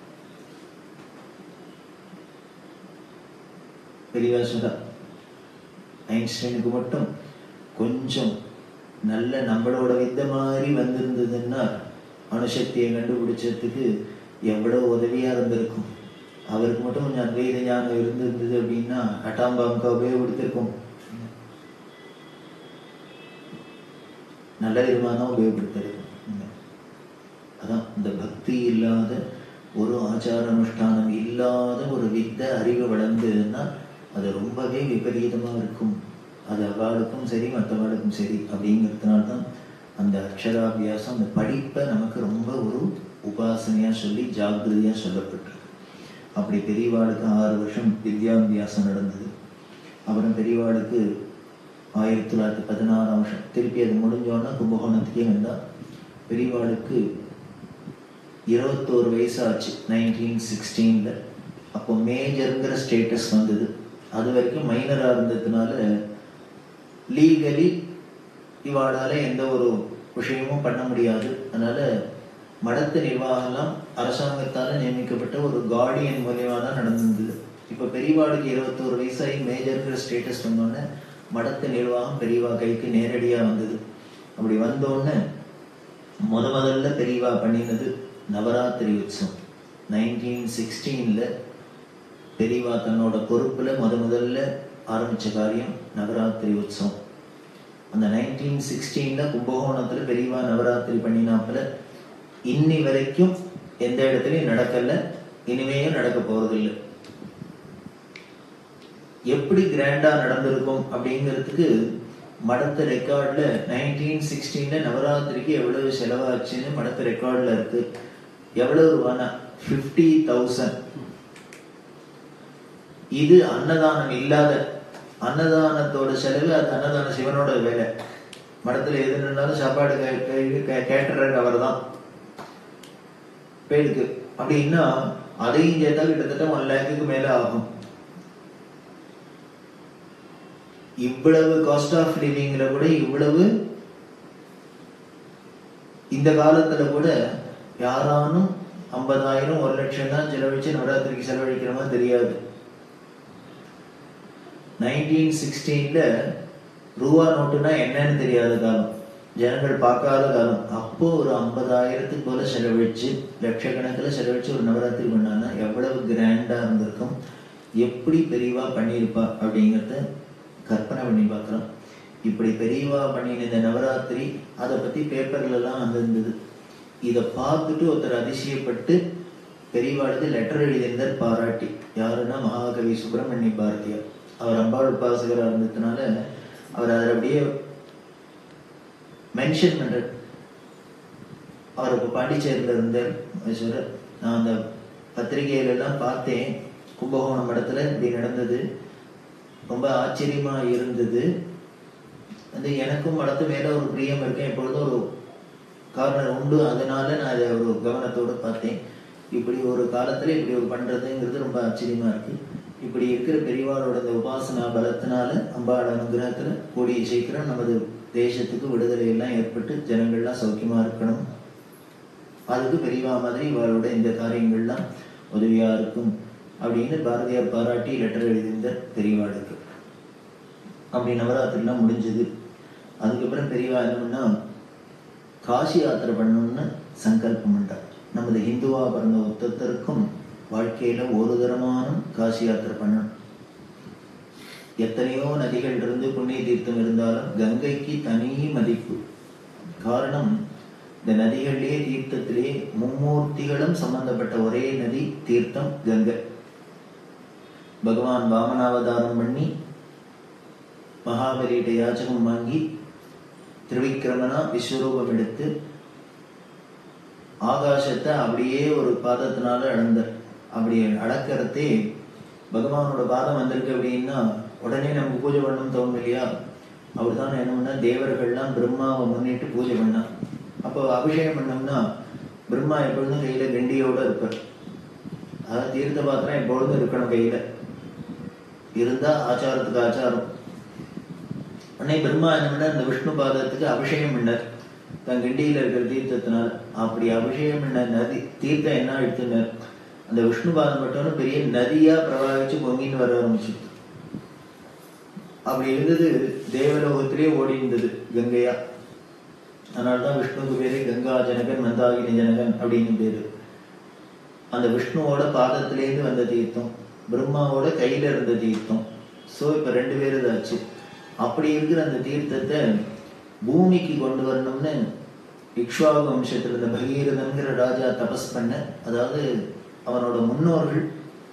பெரியவா சொல்றா ஐன்ஸ்டைனுக்கு மட்டும் கொஞ்சம் நல்ல நம்மளோட வித்த மாதிரி வந்திருந்ததுன்னா அணுசக்தியை கண்டுபிடிச்சதுக்கு எவ்வளவு உதவியா இருந்திருக்கும் அவருக்கு மட்டும் கொஞ்சம் அத்வைத ஞானம் இருந்திருந்தது அப்படின்னா அட்டாம்பாம்கா உபயோகப்படுத்திருக்கும் நல்ல விதமாக தான் உபயோகப்படுத்திருக்கும் அதான் இந்த பக்தி இல்லாத ஒரு ஆச்சார அனுஷ்டானம் இல்லாத ஒரு வித்த அறிவு வளர்ந்ததுன்னா அது ரொம்பவே விபரீதமா இருக்கும் அது அவளுக்கும் சரி மற்றவாளுக்கும் சரி அப்படிங்கிறதுனால தான் அந்த அக்ஷராபியாசம் அந்த படிப்பை நமக்கு ரொம்ப ஒரு உபாசனையா சொல்லி ஜாகிரதையா சொல்லப்பட்டிருக்கு அப்படி பெரியவாளுக்கு ஆறு வருஷம் வித்யாபியாசம் நடந்தது அப்புறம் பெரியவாளுக்கு ஆயிரத்தி தொள்ளாயிரத்தி பதினாறாம் வருஷம் திருப்பி அது முடிஞ்சோன்னா கும்பகோணத்துக்கே வந்தா பெரியவாளுக்கு இருபத்தோரு வயசு ஆச்சு நைன்டீன் சிக்ஸ்டீன்ல அப்போ மேஜருங்கிற ஸ்டேட்டஸ் வந்தது அது வரைக்கும் மைனராக இருந்ததுனால லீகலி இவாளால எந்த ஒரு விஷயமும் பண்ண முடியாது அதனால மடத்து நிர்வாகம்லாம் அரசாங்கத்தால நியமிக்கப்பட்ட ஒரு கார்டியன் மூலியமா தான் நடந்திருந்தது இப்ப பெரியவாளுக்கு இருபத்தோரு வயசாகி மேஜருங்கிற ஸ்டேட்டஸ் வந்தோடனே மடத்து நிர்வாகம் பெரியவா கைக்கு நேரடியா வந்தது அப்படி வந்தோடனே முத முதல்ல பெரியவா பண்ணினது நவராத்திரி உற்சவம் நைன்டீன் சிக்ஸ்டீன்ல பெரியவா தன்னோட பொறுப்புல முத முதல்ல ஆரம்பிச்ச காரியம் நவராத்திரி உற்சவம் அந்த நைன்டீன் சிக்ஸ்டீன்ல கும்பகோணத்துல பெரியவா நவராத்திரி பண்ணினாப்புல இன்னி வரைக்கும் எந்த இடத்துலயும் நடக்கல இனிமேயும் நடக்க போறதில்லை எப்படி கிராண்டா நடந்திருக்கும் அப்படிங்கிறதுக்கு மடத்து ரெக்கார்ட்ல நைன்டீன் சிக்ஸ்டீன்ல நவராத்திரிக்கு எவ்வளவு செலவாச்சுன்னு மடத்து ரெக்கார்ட்ல இருக்கு எவ்வளவு ரூபானா ஃபிஃப்டி தௌசண்ட் இது அன்னதானம் இல்லாத அன்னதானத்தோட செலவு அது அன்னதான சிவனோட வேலை மடத்துல எது நின்னாலும் சாப்பாடு கேட்டுறது அவர் தான் பேருக்கு அப்படின்னா அதையும் சேர்த்தா கிட்டத்தட்ட ஒன் லேக்குக்கு மேல ஆகும் இவ்வளவு காஸ்ட் ஆஃப் லிவிங்ல கூட இவ்வளவு இந்த காலத்துல கூட யாரானும் ஐம்பதாயிரம் ஒரு லட்சம் தான் செலவழிச்சு நவராத்திரிக்கு செலவழிக்கிற மாதிரி தெரியாது நைன்டீன் சிக்ஸ்டீன்ல ரூபா நோட்டுனா என்னன்னு தெரியாத காலம் ஜனங்கள் பார்க்காத காலம் அப்போ ஒரு ஐம்பதாயிரத்துக்கு போல செலவழிச்சு லட்சக்கணக்கில் செலவழிச்சு ஒரு நவராத்திரி பண்ணான்னா எவ்வளவு கிராண்டா இருந்திருக்கும் எப்படி பெரியவா பண்ணியிருப்பா அப்படிங்கிறத கற்பனை பண்ணி பார்க்கலாம் இப்படி பெரியவா பண்ணின இந்த நவராத்திரி அதை பத்தி பேப்பர்ல எல்லாம் வந்திருந்தது இதை பார்த்துட்டு ஒருத்தர் அதிசயப்பட்டு பெரியவாளுக்கு லெட்டர் எழுதியிருந்தார் பாராட்டி யாருன்னா மகாகவி சுப்பிரமணிய பாரதியார் அவர் அம்பாள் உபாசகராக இருந்ததுனால அவர் அதில் அப்படியே மென்ஷன் பண்றார் அவர் இப்போ பாண்டிச்சேரியில் இருந்தார் மைசூரர் நான் அந்த பத்திரிகையில எல்லாம் பார்த்தேன் கும்பகோணம் மடத்துல இப்படி நடந்தது ரொம்ப ஆச்சரியமா இருந்தது அது எனக்கும் மடத்து மேல ஒரு பிரியம் இருக்கேன் எப்பொழுதும் ஒரு காரணம் உண்டு அதனால நான் அதை ஒரு கவனத்தோடு பார்த்தேன் இப்படி ஒரு காலத்துல இப்படி ஒரு பண்றதுங்கிறது ரொம்ப ஆச்சரியமா இருக்கு இப்படி இருக்கிற பெரியவாளோட இந்த உபாசனா பலத்தினால அம்பாள் அனுகிரகத்துல கூடிய சீக்கிரம் நமது தேசத்துக்கு விடுதலை எல்லாம் ஏற்பட்டு ஜனங்கள்லாம் சௌக்கியமா இருக்கணும் அதுக்கு பெரியவா மாதிரி இவளோட இந்த காரியங்கள்லாம் உதவியா இருக்கும் அப்படின்னு பாரதியார் பாராட்டி லெட்டர் எழுதியிருந்த பெரியவாளுக்கு அப்படி நவராத்திரிலாம் முடிஞ்சது அதுக்கப்புறம் பெரியவா என்ன பண்ணா காசி யாத்திரை பண்ணணும்னு சங்கல்பம் பண்ணார் நமது ஹிந்துவா பிறந்த ஒத்தத்தருக்கும் வாழ்க்கையில ஒரு தரமானும் காசி யாத்திரை பண்ணணும் எத்தனையோ நதிகள் இருந்து புண்ணிய தீர்த்தம் இருந்தாலும் கங்கைக்கு தனி மதிப்பு காரணம் இந்த நதிகளிலே தீர்த்தத்திலே மும்மூர்த்திகளும் சம்பந்தப்பட்ட ஒரே நதி தீர்த்தம் கங்கை பகவான் வாமனாவதாரம் பண்ணி மகாபலியிட்ட யாச்சகம் வாங்கி திருவிக்கிரமனா விஸ்வரூபம் எடுத்து ஆகாசத்தை அப்படியே ஒரு பாதத்தினால அளந்தார் அப்படி அளக்கிறதே பகவானோட பாதம் வந்திருக்கு அப்படின்னா உடனே நமக்கு பூஜை பண்ணணும் தோணும் இல்லையா அவர் தான் என்ன பண்ணா தேவர்கள்லாம் பிரம்மாவை முன்னிட்டு பூஜை பண்ணா அப்போ அபிஷேகம் பண்ணோம்னா பிரம்மா எப்பொழுதும் கையில கண்டியோட இருப்பார் அதாவது தீர்த்த பாத்திரம் எப்பொழுதும் இருக்கணும் கையில இருந்தா ஆச்சாரத்துக்கு ஆச்சாரம் உடனே பிரம்மா என்ன பண்ணார் இந்த விஷ்ணு பாதத்துக்கு அபிஷேகம் பண்ணார் தன் கிண்டியில இருக்கிற தீர்த்தத்தினால அப்படி அபிஷேகம் பண்ண நதி தீர்த்தம் என்ன எடுத்துனார் அந்த விஷ்ணு பாதம் மட்டும் பெரிய நதியா பிரவாகிச்சு பொங்கின்னு வர ஆரம்பிச்சு அப்படி இருந்தது தேவலோகத்திலே ஓடி இருந்தது கங்கையா அதனால்தான் விஷ்ணுக்கு பேரு கங்கா ஜனகன் மந்தாகினி ஜனகன் அப்படின்னு பேரு அந்த விஷ்ணுவோட பாதத்திலேருந்து வந்த தீர்த்தம் பிரம்மாவோட கையில இருந்த தீர்த்தம் சோ இப்ப ரெண்டு பேர் இதாச்சு அப்படி இருக்கிற அந்த தீர்த்தத்தை பூமிக்கு கொண்டு வரணும்னு இக்ஷ்வாகு வம்சத்துல இருந்த பகீரதன்கிற ராஜா தபஸ் பண்ண அதாவது அவனோட முன்னோர்கள்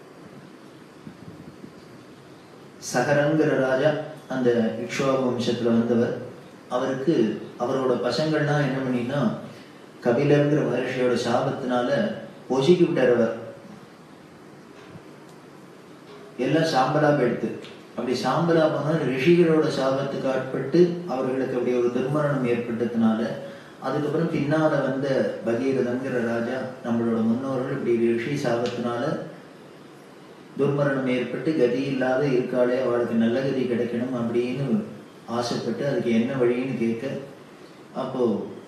சகரங்கிற ராஜா அந்த இக்ஷ்வாகு வம்சத்துல வந்தவர் அவருக்கு அவரோட பசங்கள்லாம் என்ன பண்ணினா கபிலருங்கிற மகர்ஷியோட சாபத்தினால பொசுக்கி விட்டார் அவர் எல்லாம் சாம்பலா போயிடுத்து அப்படி சாம்பலா போனா ரிஷிகளோட சாபத்துக்கு ஆட்பட்டு அவர்களுக்கு அப்படி ஒரு துர்மரணம் ஏற்பட்டதுனால அதுக்கப்புறம் பின்னால வந்த பகீரதன்கிற ராஜா நம்மளோட முன்னோர்கள் இப்படி ரிஷி சாபத்தினால துர்மரணம் ஏற்பட்டு கதி இல்லாத இருக்காளே அவளுக்கு நல்ல கதி கிடைக்கணும் அப்படின்னு ஆசைப்பட்டு அதுக்கு என்ன வழின்னு கேட்க அப்போ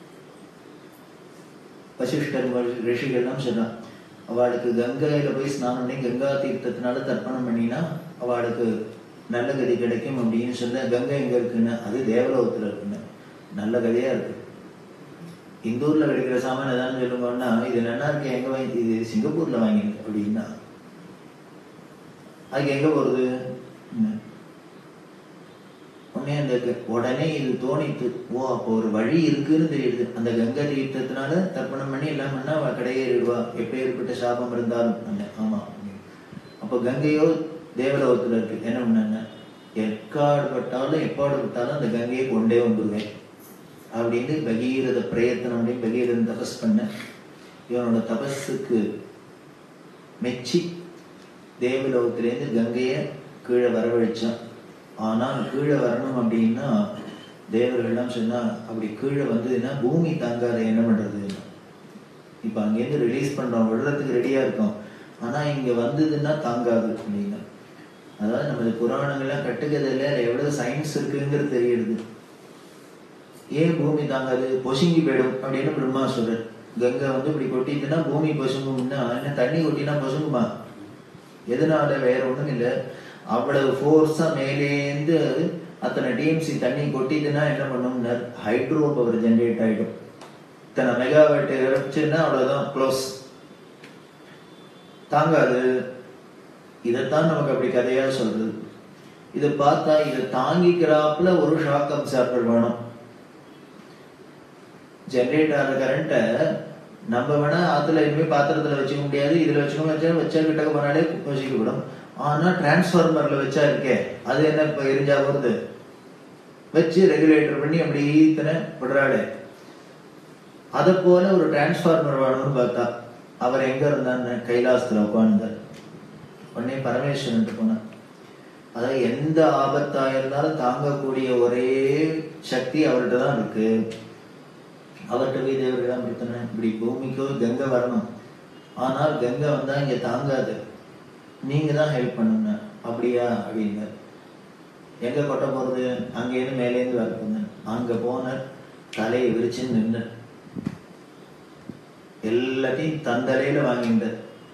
வசிஷ்டர் ரிஷிகள்லாம் சொன்னான் அவளுக்கு கங்கையில போய் ஸ்நானம் பண்ணி கங்கா தீர்த்தத்தினால தர்ப்பணம் பண்ணினா அவளுக்கு நல்ல கதி கிடைக்கும் அப்படின்னு சொன்ன கங்கை எங்க இருக்குன்னு அது தேவலோகத்துல இருக்குன்னு நல்ல கதையா இருக்கு இந்தூர்ல கிடைக்கிற சாமான் ஏதாவது சொல்லுங்கன்னா இது நல்லா இருக்கு எங்க வாங்கி இது சிங்கப்பூர்ல வாங்கினது அப்படின்னா அதுக்கு எங்க போறது உடனே அந்த உடனே இது தோணித்து ஓ அப்போ ஒரு வழி இருக்குன்னு தெரியுது அந்த கங்கை தீர்த்தத்தினால தர்ப்பணம் பண்ணி எல்லாம் பண்ணா அவ கடையேறிடுவா எப்பேற்பட்ட சாபம் இருந்தாலும் ஆமா அப்போ கங்கையோ தேவலோகத்துல இருக்கு என்ன பண்ணாங்க எக்காடு பட்டாலும் எப்பாடு பட்டாலும் அந்த கங்கையை கொண்டே வந்துடுவேன் அப்படின்னு பகீரத பிரயத்தனம் அப்படின்னு பகீரதன் தபஸ் பண்ண இவனோட தபஸுக்கு மெச்சி தேவலோகத்திலேருந்து கங்கையை கீழே வரவழைச்சான் ஆனால் கீழே வரணும் அப்படின்னா தேவர்கள்லாம் சொன்னா அப்படி கீழே வந்ததுன்னா பூமி தாங்காத என்ன பண்றது இப்ப அங்கேருந்து ரிலீஸ் பண்றோம் விடுறதுக்கு ரெடியா இருக்கோம் ஆனா இங்க வந்ததுன்னா தாங்காது அப்படின்னா அதாவது நமது புராணங்கள்லாம் கட்டுக்கதையில எவ்வளவு சயின்ஸ் இருக்குங்கிறது தெரியுது ஏன் பூமி தாங்காது பொசுங்கி போயிடும் அப்படின்னு பிரம்மா சொல்றாரு கங்கை வந்து இப்படி கொட்டிட்டுனா பூமி பொசுங்கும்னா என்ன தண்ணி கொட்டினா பொசுங்குமா எதனால வேற ஒண்ணும் இல்ல அவ்வளவு ஃபோர்ஸா மேலேந்து அத்தனை டிஎம்சி தண்ணி கொட்டிட்டுனா என்ன பண்ணும்னா ஹைட்ரோ பவர் ஜென்ரேட் ஆயிடும் இத்தனை மெகாவாட் இறச்சுன்னா அவ்வளவுதான் க்ளோஸ் தாங்காது இதைத்தான் நமக்கு அப்படி கதையா சொல்றது இதை பார்த்தா இதை தாங்கிக்கிறாப்புல ஒரு ஷாக் அப்சார்பர் வேணும் ஜென்ரேட் ஆகிற கரண்ட்டை நம்ம வேணா ஆத்துல இனிமே பாத்திரத்துல வச்சுக்க முடியாது இதுல வச்சுக்க வச்சா வச்சா கிட்ட போனாலே வச்சுக்கப்படும் ஆனா டிரான்ஸ்ஃபார்மர்ல வச்சா இருக்கே அது என்ன இப்ப எரிஞ்சா வருது வச்சு ரெகுலேட்டர் பண்ணி அப்படி இத்தனை விடுறாளே அத போல ஒரு டிரான்ஸ்ஃபார்மர் வேணும்னு பார்த்தா அவர் எங்க இருந்தான்னு கைலாசத்துல உட்கார்ந்தார் உடனே பரமேஸ்வரன் போனார் அதாவது எந்த ஆபத்தா இருந்தாலும் தாங்கக்கூடிய ஒரே சக்தி அவர்கிட்ட தான் இருக்கு அவர்கிட்ட போய் தேவர்களாம் பிடித்தன இப்படி பூமிக்கோ கங்கை வரணும் ஆனால் கங்கை வந்தா இங்க தாங்காது நீங்க தான் ஹெல்ப் பண்ணுங்க அப்படியா அப்படின்னு எங்க கொட்ட போறது அங்கேருந்து மேலேருந்து வர போனேன் அங்க போன தலையை விரிச்சு நின்று எல்லாத்தையும் தந்தலையில வாங்கிட்டார்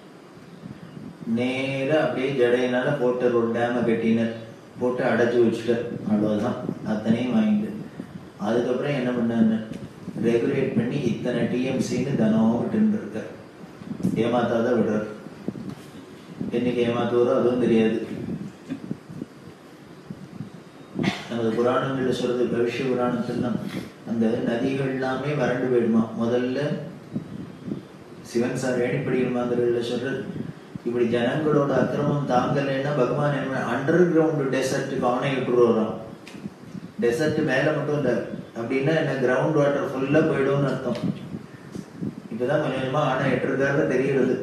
நேரா அப்படியே ஜடையினால போட்டு ஒரு டேம கட்டினர் போட்டு அடைச்சு வச்சுட்டார் அவ்வளவுதான் அத்தனையும் வாங்கிட்டு அதுக்கப்புறம் என்ன பண்ணாரு ரெகுலேட் பண்ணி இத்தனை டிஎம்சின்னு தனம் விட்டு இருக்கார் ஏமாத்தாத விடுறார் என்னைக்கு ஏமாத்துவரோ அதுவும் தெரியாது நமது புராணங்கள்ல சொல்றது பவிஷ்ய புராணத்துல அந்த நதிகள் எல்லாமே வறண்டு போயிடுமா முதல்ல சிவன் சார் ஏணிப்படி மாந்திரில சொல்றது இப்படி ஜனங்களோட அக்கிரமம் தாங்கலைன்னா பகவான் என்ன அண்டர் கிரவுண்ட் டெசர்ட்டுக்கு ஆணை விட்டுருவாராம் டெசர்ட் மேல மட்டும் இல்ல அப்படின்னா என்ன கிரவுண்ட் வாட்டர் ஃபுல்லா போயிடும்னு அர்த்தம் இப்பதான் கொஞ்சம் கொஞ்சமா ஆணை எட்டுருக்காரு தெரியுது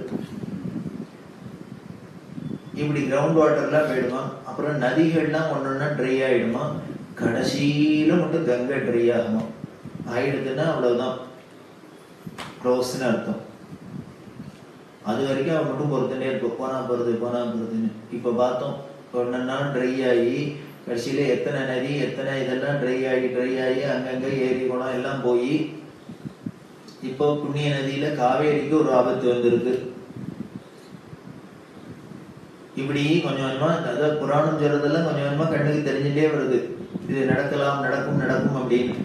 இப்படி கிரவுண்ட் வாட்டர்லாம் போயிடுமா அப்புறம் நதிகள்லாம் ஒன்னொன்னா ட்ரை ஆயிடுமா கடைசியில மட்டும் கங்கை ட்ரை ஆகுமா ஆயிடுதுன்னா அவ்வளவுதான் க்ளோஸ்னு அர்த்தம் அது வரைக்கும் அவன் மட்டும் பொறுத்துட்டே இருக்கும் போனா போறது போனா போறதுன்னு இப்ப பார்த்தோம் ஒன்னா ட்ரை ஆகி கடைசியில எத்தனை நதி எத்தனை இதெல்லாம் ட்ரை ஆகி ட்ரை ஆகி அங்கங்க ஏரி குளம் எல்லாம் போய் இப்போ புண்ணிய நதியில காவேரிக்கு ஒரு ஆபத்து வந்திருக்கு இப்படி கொஞ்சம் கொஞ்சமா அதாவது புராணம் சொல்றதெல்லாம் கொஞ்சம் கொஞ்சமா கண்ணுக்கு தெரிஞ்சுட்டே வருது இது நடக்கலாம் நடக்கும் நடக்கும் அப்படின்னு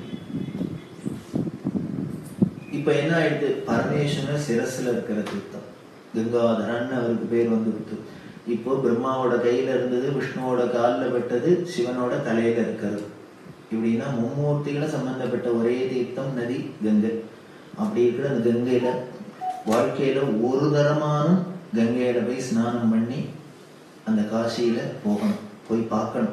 இப்ப என்ன ஆயிடுது பரமேஸ்வரன் சிரசுல இருக்கிற தீர்த்தம் கங்காதரன் அவருக்கு பேர் வந்து விட்டு இப்போ பிரம்மாவோட கையில இருந்தது விஷ்ணுவோட காலில் பட்டது சிவனோட தலையில இருக்கிறது இப்படின்னா மும்மூர்த்திகளை சம்பந்தப்பட்ட ஒரே தீர்த்தம் நதி கங்கை அப்படி இருக்கிற அந்த கங்கையில வாழ்க்கையில ஒரு தரமானும் கங்கையில போய் ஸ்நானம் பண்ணி அந்த காசியில போகணும் போய் பார்க்கணும்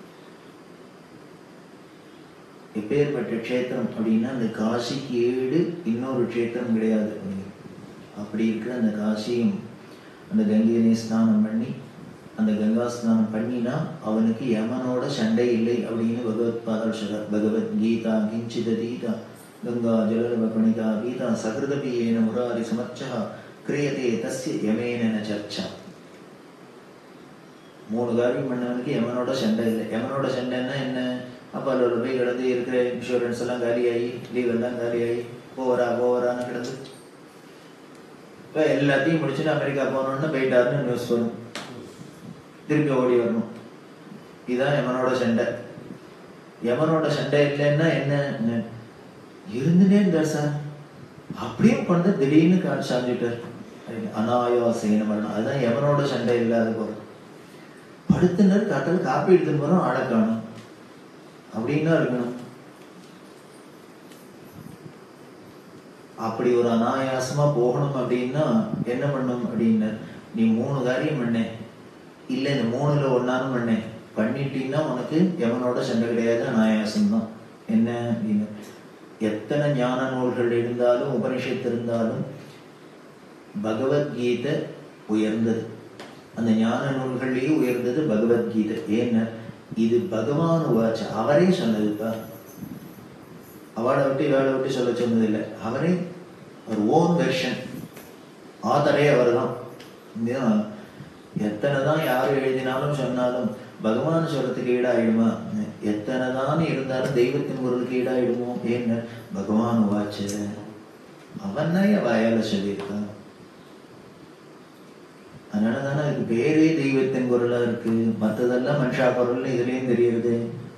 எப்பேற்பட்ட க்ஷேத்திரம் அப்படின்னா அந்த காசிக்கு ஈடு இன்னொரு க்ஷேத்திரம் கிடையாது அப்படி இருக்கிற அந்த காசியும் அந்த கங்கையினை ஸ்நானம் பண்ணி அந்த கங்கா ஸ்நானம் பண்ணினா அவனுக்கு யமனோட சண்டை இல்லை அப்படின்னு பகவத் பாதர் சொல்றார் பகவத் கீதா கிஞ்சித கீதா கங்கா ஜலரவ கணிதா கீதா சகிருதபி ஏன முராரி சமர்ச்சா கிரியதே தஸ்ய யமேன சர்ச்சா மூணு காரியம் பண்ணவனுக்கு யமனோட சண்டை இல்லை யமனோட சண்டைன்னா என்ன அப்போ அதில் போய் கிடந்து இருக்கிற இன்சூரன்ஸ் எல்லாம் காலியாகி லீவ் எல்லாம் காலியாகி போவரா போவரான்னு கிடந்து இப்போ எல்லாத்தையும் முடிச்சுட்டு அமெரிக்கா போகணுன்னு போயிட்டாருன்னு நியூஸ் வரும் திருப்பி ஓடி வரணும் இதுதான் யமனோட சண்டை யமனோட சண்டை இல்லைன்னா என்ன இருந்துனே இருந்தார் சார் அப்படியே பண்ண திடீர்னு காட்சி சாஞ்சிட்டார் அனாயாசேன மரணம் அதுதான் யமனோட சண்டை இல்லாத போறது படுத்துனர் காட்டில் காப்பி எடுத்துன்னு போறோம் ஆளை காணும் அப்படின்னா இருக்கணும் அப்படி ஒரு அனாயாசமா போகணும் அப்படின்னா என்ன பண்ணும் அப்படின்னு நீ மூணு காரியம் பண்ண இல்லை இந்த மூணுல ஒன்னாலும் பண்ணேன் பண்ணிட்டீங்கன்னா உனக்கு எவனோட சண்டை கிடையாது அனாயாசம் தான் என்ன அப்படின்னு எத்தனை ஞான நூல்கள் இருந்தாலும் உபனிஷத்து இருந்தாலும் பகவத்கீதை உயர்ந்தது அந்த ஞான நூல்கள்லயே உயர்ந்தது பகவத்கீதை ஏன்னா இது பகவான் உவாச்ச அவரே சொன்னதுப்பா அவளை விட்டு இவளை விட்டு சொல்ல சொன்னதில்லை அவரே ஒரு ஓன் வெர்ஷன் ஆதரே அவர் தான் எத்தனை தான் யார் எழுதினாலும் சொன்னாலும் பகவான் சொல்றதுக்கு ஈடாயிடுமா எத்தனை தான் இருந்தாலும் தெய்வத்தின் குரலுக்கு ஈடாயிடுமோ ஏன்னு பகவான் உவாச்சு அவன் தான் என் வாயால சொல்லியிருக்கான் அதனால தானே அதுக்கு பேரே தெய்வத்தின் குரலா இருக்கு மற்றதெல்லாம் மனுஷா குரல்னு இதுலயும் தெரியுது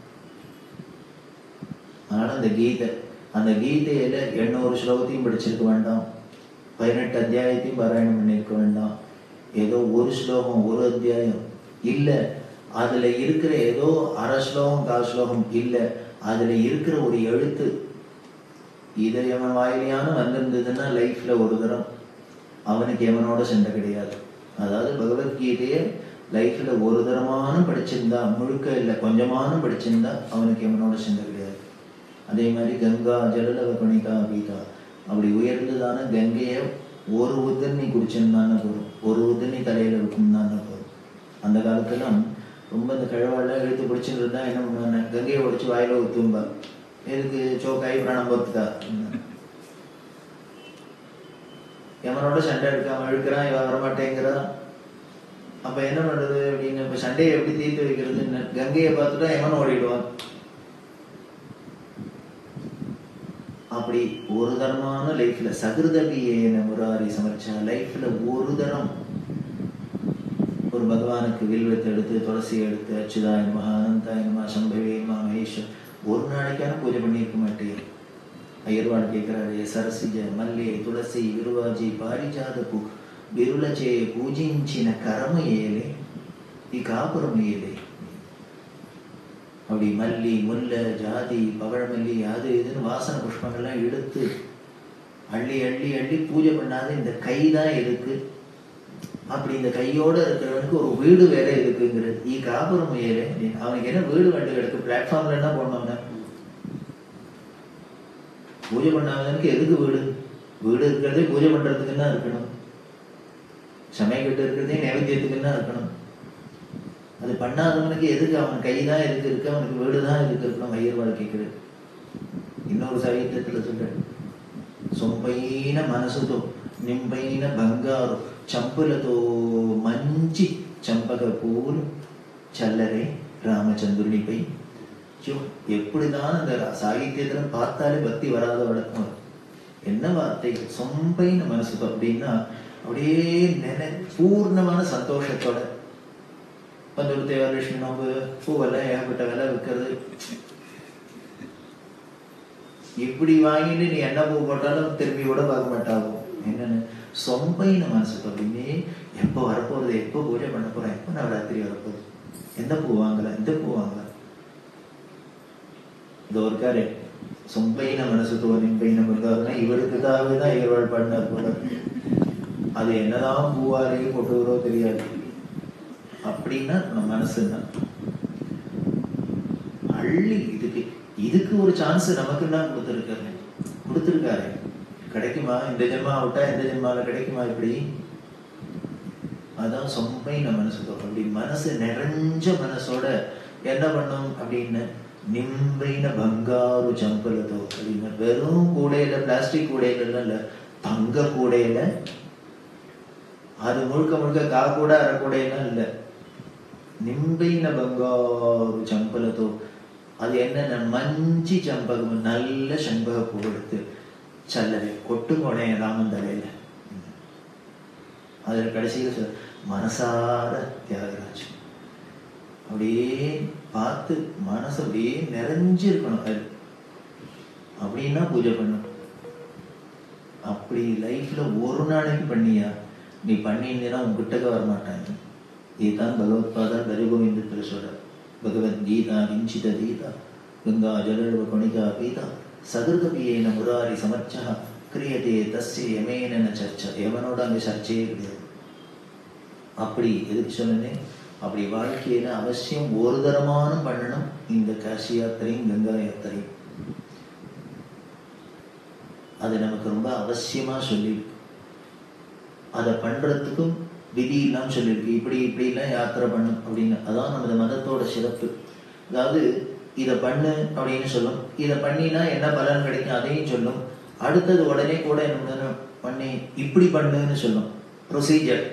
அதனால அந்த கீதை அந்த கீதையில எண்ணூறு ஸ்லோகத்தையும் படிச்சிருக்க வேண்டாம் பதினெட்டு அத்தியாயத்தையும் பாராயணம் பண்ணியிருக்க வேண்டாம் ஏதோ ஒரு ஸ்லோகம் ஒரு அத்தியாயம் இல்ல அதுல இருக்கிற ஏதோ அரை ஸ்லோகம் கால் ஸ்லோகம் இல்ல அதுல இருக்கிற ஒரு எழுத்து இதை எவன் வாயிலையான வந்திருந்ததுன்னா லைஃப்ல ஒரு தரம் அவனுக்கு எவனோட சண்டை கிடையாது அதாவது பகவத்கீதையை லைஃப்ல ஒரு தரமான படிச்சிருந்தா முழுக்க இல்லை கொஞ்சமான படிச்சிருந்தா அவனுக்கு எவனோட சண்டை கிடையாது அதே மாதிரி கங்கா ஜலலவ கணிகா கீதா அப்படி உயர்ந்ததான கங்கையை ஒரு உதிர்னி குடிச்சிருந்தான்னு போதும் ஒரு உதிர்னி தலையில விட்டுருந்தான்னு போதும் அந்த காலத்துல ரொம்ப இந்த கிழவாடெல்லாம் இழுத்து பிடிச்சிட்டு இருந்தா என்ன பண்ணுவாங்க கங்கையை உடைச்சு வாயில ஊத்தும்பா எதுக்கு சோக்காய் பிராணம் போத்துக்கா எவனோட சண்டை எடுக்காம இழுக்கிறான் இவன் வரமாட்டேங்கிறா அப்ப என்ன பண்றது அப்படின்னு இப்ப சண்டையை எப்படி தீர்த்து வைக்கிறதுன்னு கங்கையை பார்த்துட்டா எவன் ஓடிடுவான் அப்படி ஒரு தரமான லைஃப்ல சகிருதபியேன முராரி சமர்ச்சா லைஃப்ல ஒரு தரம் ஒரு பகவானுக்கு வில்வத்தை எடுத்து துளசி எடுத்து அச்சுதாய நம அனந்தாய நம சம்பவே மா மகேஸ்வர் ஒரு நாளைக்கான பூஜை பண்ணியிருக்க மாட்டேன் ஐயர்வாள் கேட்கிறாரு సరసిజ మల్లె తులసి విరువాజి పారిజాతపు బిరులచే పూజించిన కరమ ఏలే ఈ కాపురం ఏలే அப்படி மல்லி முல்லை ஜாதி பவழமல்லி அது இதுன்னு வாசன புஷ்பங்கள்லாம் எடுத்து அள்ளி அள்ளி அள்ளி பூஜை பண்ணாத இந்த கை தான் எதுக்கு அப்படி இந்த கையோட இருக்கிறவனுக்கு ஒரு வீடு வேற எதுக்குங்கிறது ஈ காப்புறம் முயலே அவனுக்கு என்ன வீடு வேண்டு கிடக்கு பிளாட்ஃபார்ம்ல என்ன போடணும்னா பூஜை பண்ணாதவனுக்கு எதுக்கு வீடு வீடு இருக்கிறதே பூஜை பண்றதுக்குன்னா இருக்கணும் சமயக்கிட்ட இருக்கிறதே நைவேத்தியத்துக்குன்னா இருக்கணும் அது பண்ணாதவனுக்கு எதுக்கு அவன் கை தான் எதுக்கு இருக்கு அவனுக்கு வீடு தான் எதுக்கு இருக்கணும் ஐயர் வாழ்க்கைக்கு இன்னொரு சாகித்யத்துல சொல்றேன் సొంపైన మనసుతో నింపైన బంగారు చంపులతో మంచి చంపక పూలు చల్లరే ராமச்சந்திரனிப்பை ஐயோ எப்படிதான் அந்த சாகித்யத்துல பார்த்தாலே பக்தி வராத வழக்கம் வரும். என்ன வார்த்தை சொம்பைன மனசுக்கு அப்படின்னா அப்படியே நினை பூர்ணமான சந்தோஷத்தோட பந்தூர் தேவலட்சுமி நோம்பு பூவெல்லாம் ஏகப்பட்ட விலை விற்கிறது இப்படி வாங்கிட்டு நீ என்ன பூ போட்டாலும் திரும்பி கூட பார்க்க மாட்டாகும் என்னன்னு சொம்பைன மனசுக்கு அப்படின்னு எப்போ வரப்போறது எப்போ பூஜை பண்ண போறேன் எப்போ நவராத்திரி வரப்போகுது எந்த பூ வாங்கலாம் எந்த பூ வாங்கலாம் இதோ இருக்காரு சொம்பைன மனசுக்கு நிம்பைன இருக்காருன்னா இவருக்குதாகவே தான் இவர் பாடினார் போல அது என்னதான் பூவாலேயே கொண்டு வரோ தெரியாது அப்படின்னா நம்ம மனசுன்னா அள்ளி இதுக்கு இதுக்கு ஒரு சான்ஸ் நமக்கு தான் கொடுத்துருக்காரு கொடுத்துருக்காரு கிடைக்குமா இந்த ஜென்மா விட்டா இந்த ஜென்மால கிடைக்குமா இப்படி அதான் சொம்பைன மனசுக்கு அப்படி மனசு நிறைஞ்ச மனசோட என்ன பண்ணும் அப்படின்னு நிம்பைன பங்காரு சம்பலதோ அப்படின்னு வெறும் கூடையில பிளாஸ்டிக் கூடையில இல்ல தங்க கூடையில அது முழுக்க முழுக்க கா கூட அரை கூடையெல்லாம் இல்ல நிம்பைன பங்காரு சம்பலதோ அது என்னென்ன மஞ்சி சம்பகம் நல்ல செண்பக பூ எடுத்து சல்லவை கொட்டுங்கோடைய ராமன் தலையில அதுல கடைசியில சொல் மனசார தியாகராஜ் அப்படியே பார்த்து மனசு அப்படியே நிறைஞ்சு இருக்கணும் அது அப்படின்னா பூஜை பண்ணும் அப்படி லைஃப்ல ஒரு நாளைக்கு பண்ணியா நீ பண்ணியிருந்தீங்கன்னா உங்ககிட்டக்க வர மாட்டாங்க இதுதான் பகவத்பாதர் கரிகோவிந்தத்தில் சொல்ற ಭಗವದ್ಗೀತಾ ಕಿಂಚಿತ ದೀತ ಗಂಗಾ ಜಲರ್ವ ಕೊಣಿಕಾ ಪೀತ சதுர்கபியேன முராரி சமர்ச்சா கிரியதே தஸ்ய யமேன சர்ச்சை எவனோட அங்க சர்ச்சையே கிடையாது அப்படி எதுக்கு சொன்னேன் அப்படி வாழ்க்கையில அவசியம் ஒரு தரமான பண்ணணும் இந்த காசி யாத்திரையும் கங்கா யாத்திரையும் அது நமக்கு ரொம்ப அவசியமா சொல்லியிருக்கு அதை பண்றதுக்கும் விதி எல்லாம் சொல்லியிருக்கு இப்படி இப்படி எல்லாம் யாத்திரை பண்ணும் அப்படின்னு அதான் நமது மதத்தோட சிறப்பு அதாவது இதை பண்ணு அப்படின்னு சொல்லும் இதை பண்ணினா என்ன பலன் கிடைக்கும் அதையும் சொல்லும் அடுத்தது உடனே கூட என்ன பண்ணி இப்படி பண்ணுன்னு சொல்லும் ப்ரொசீஜர்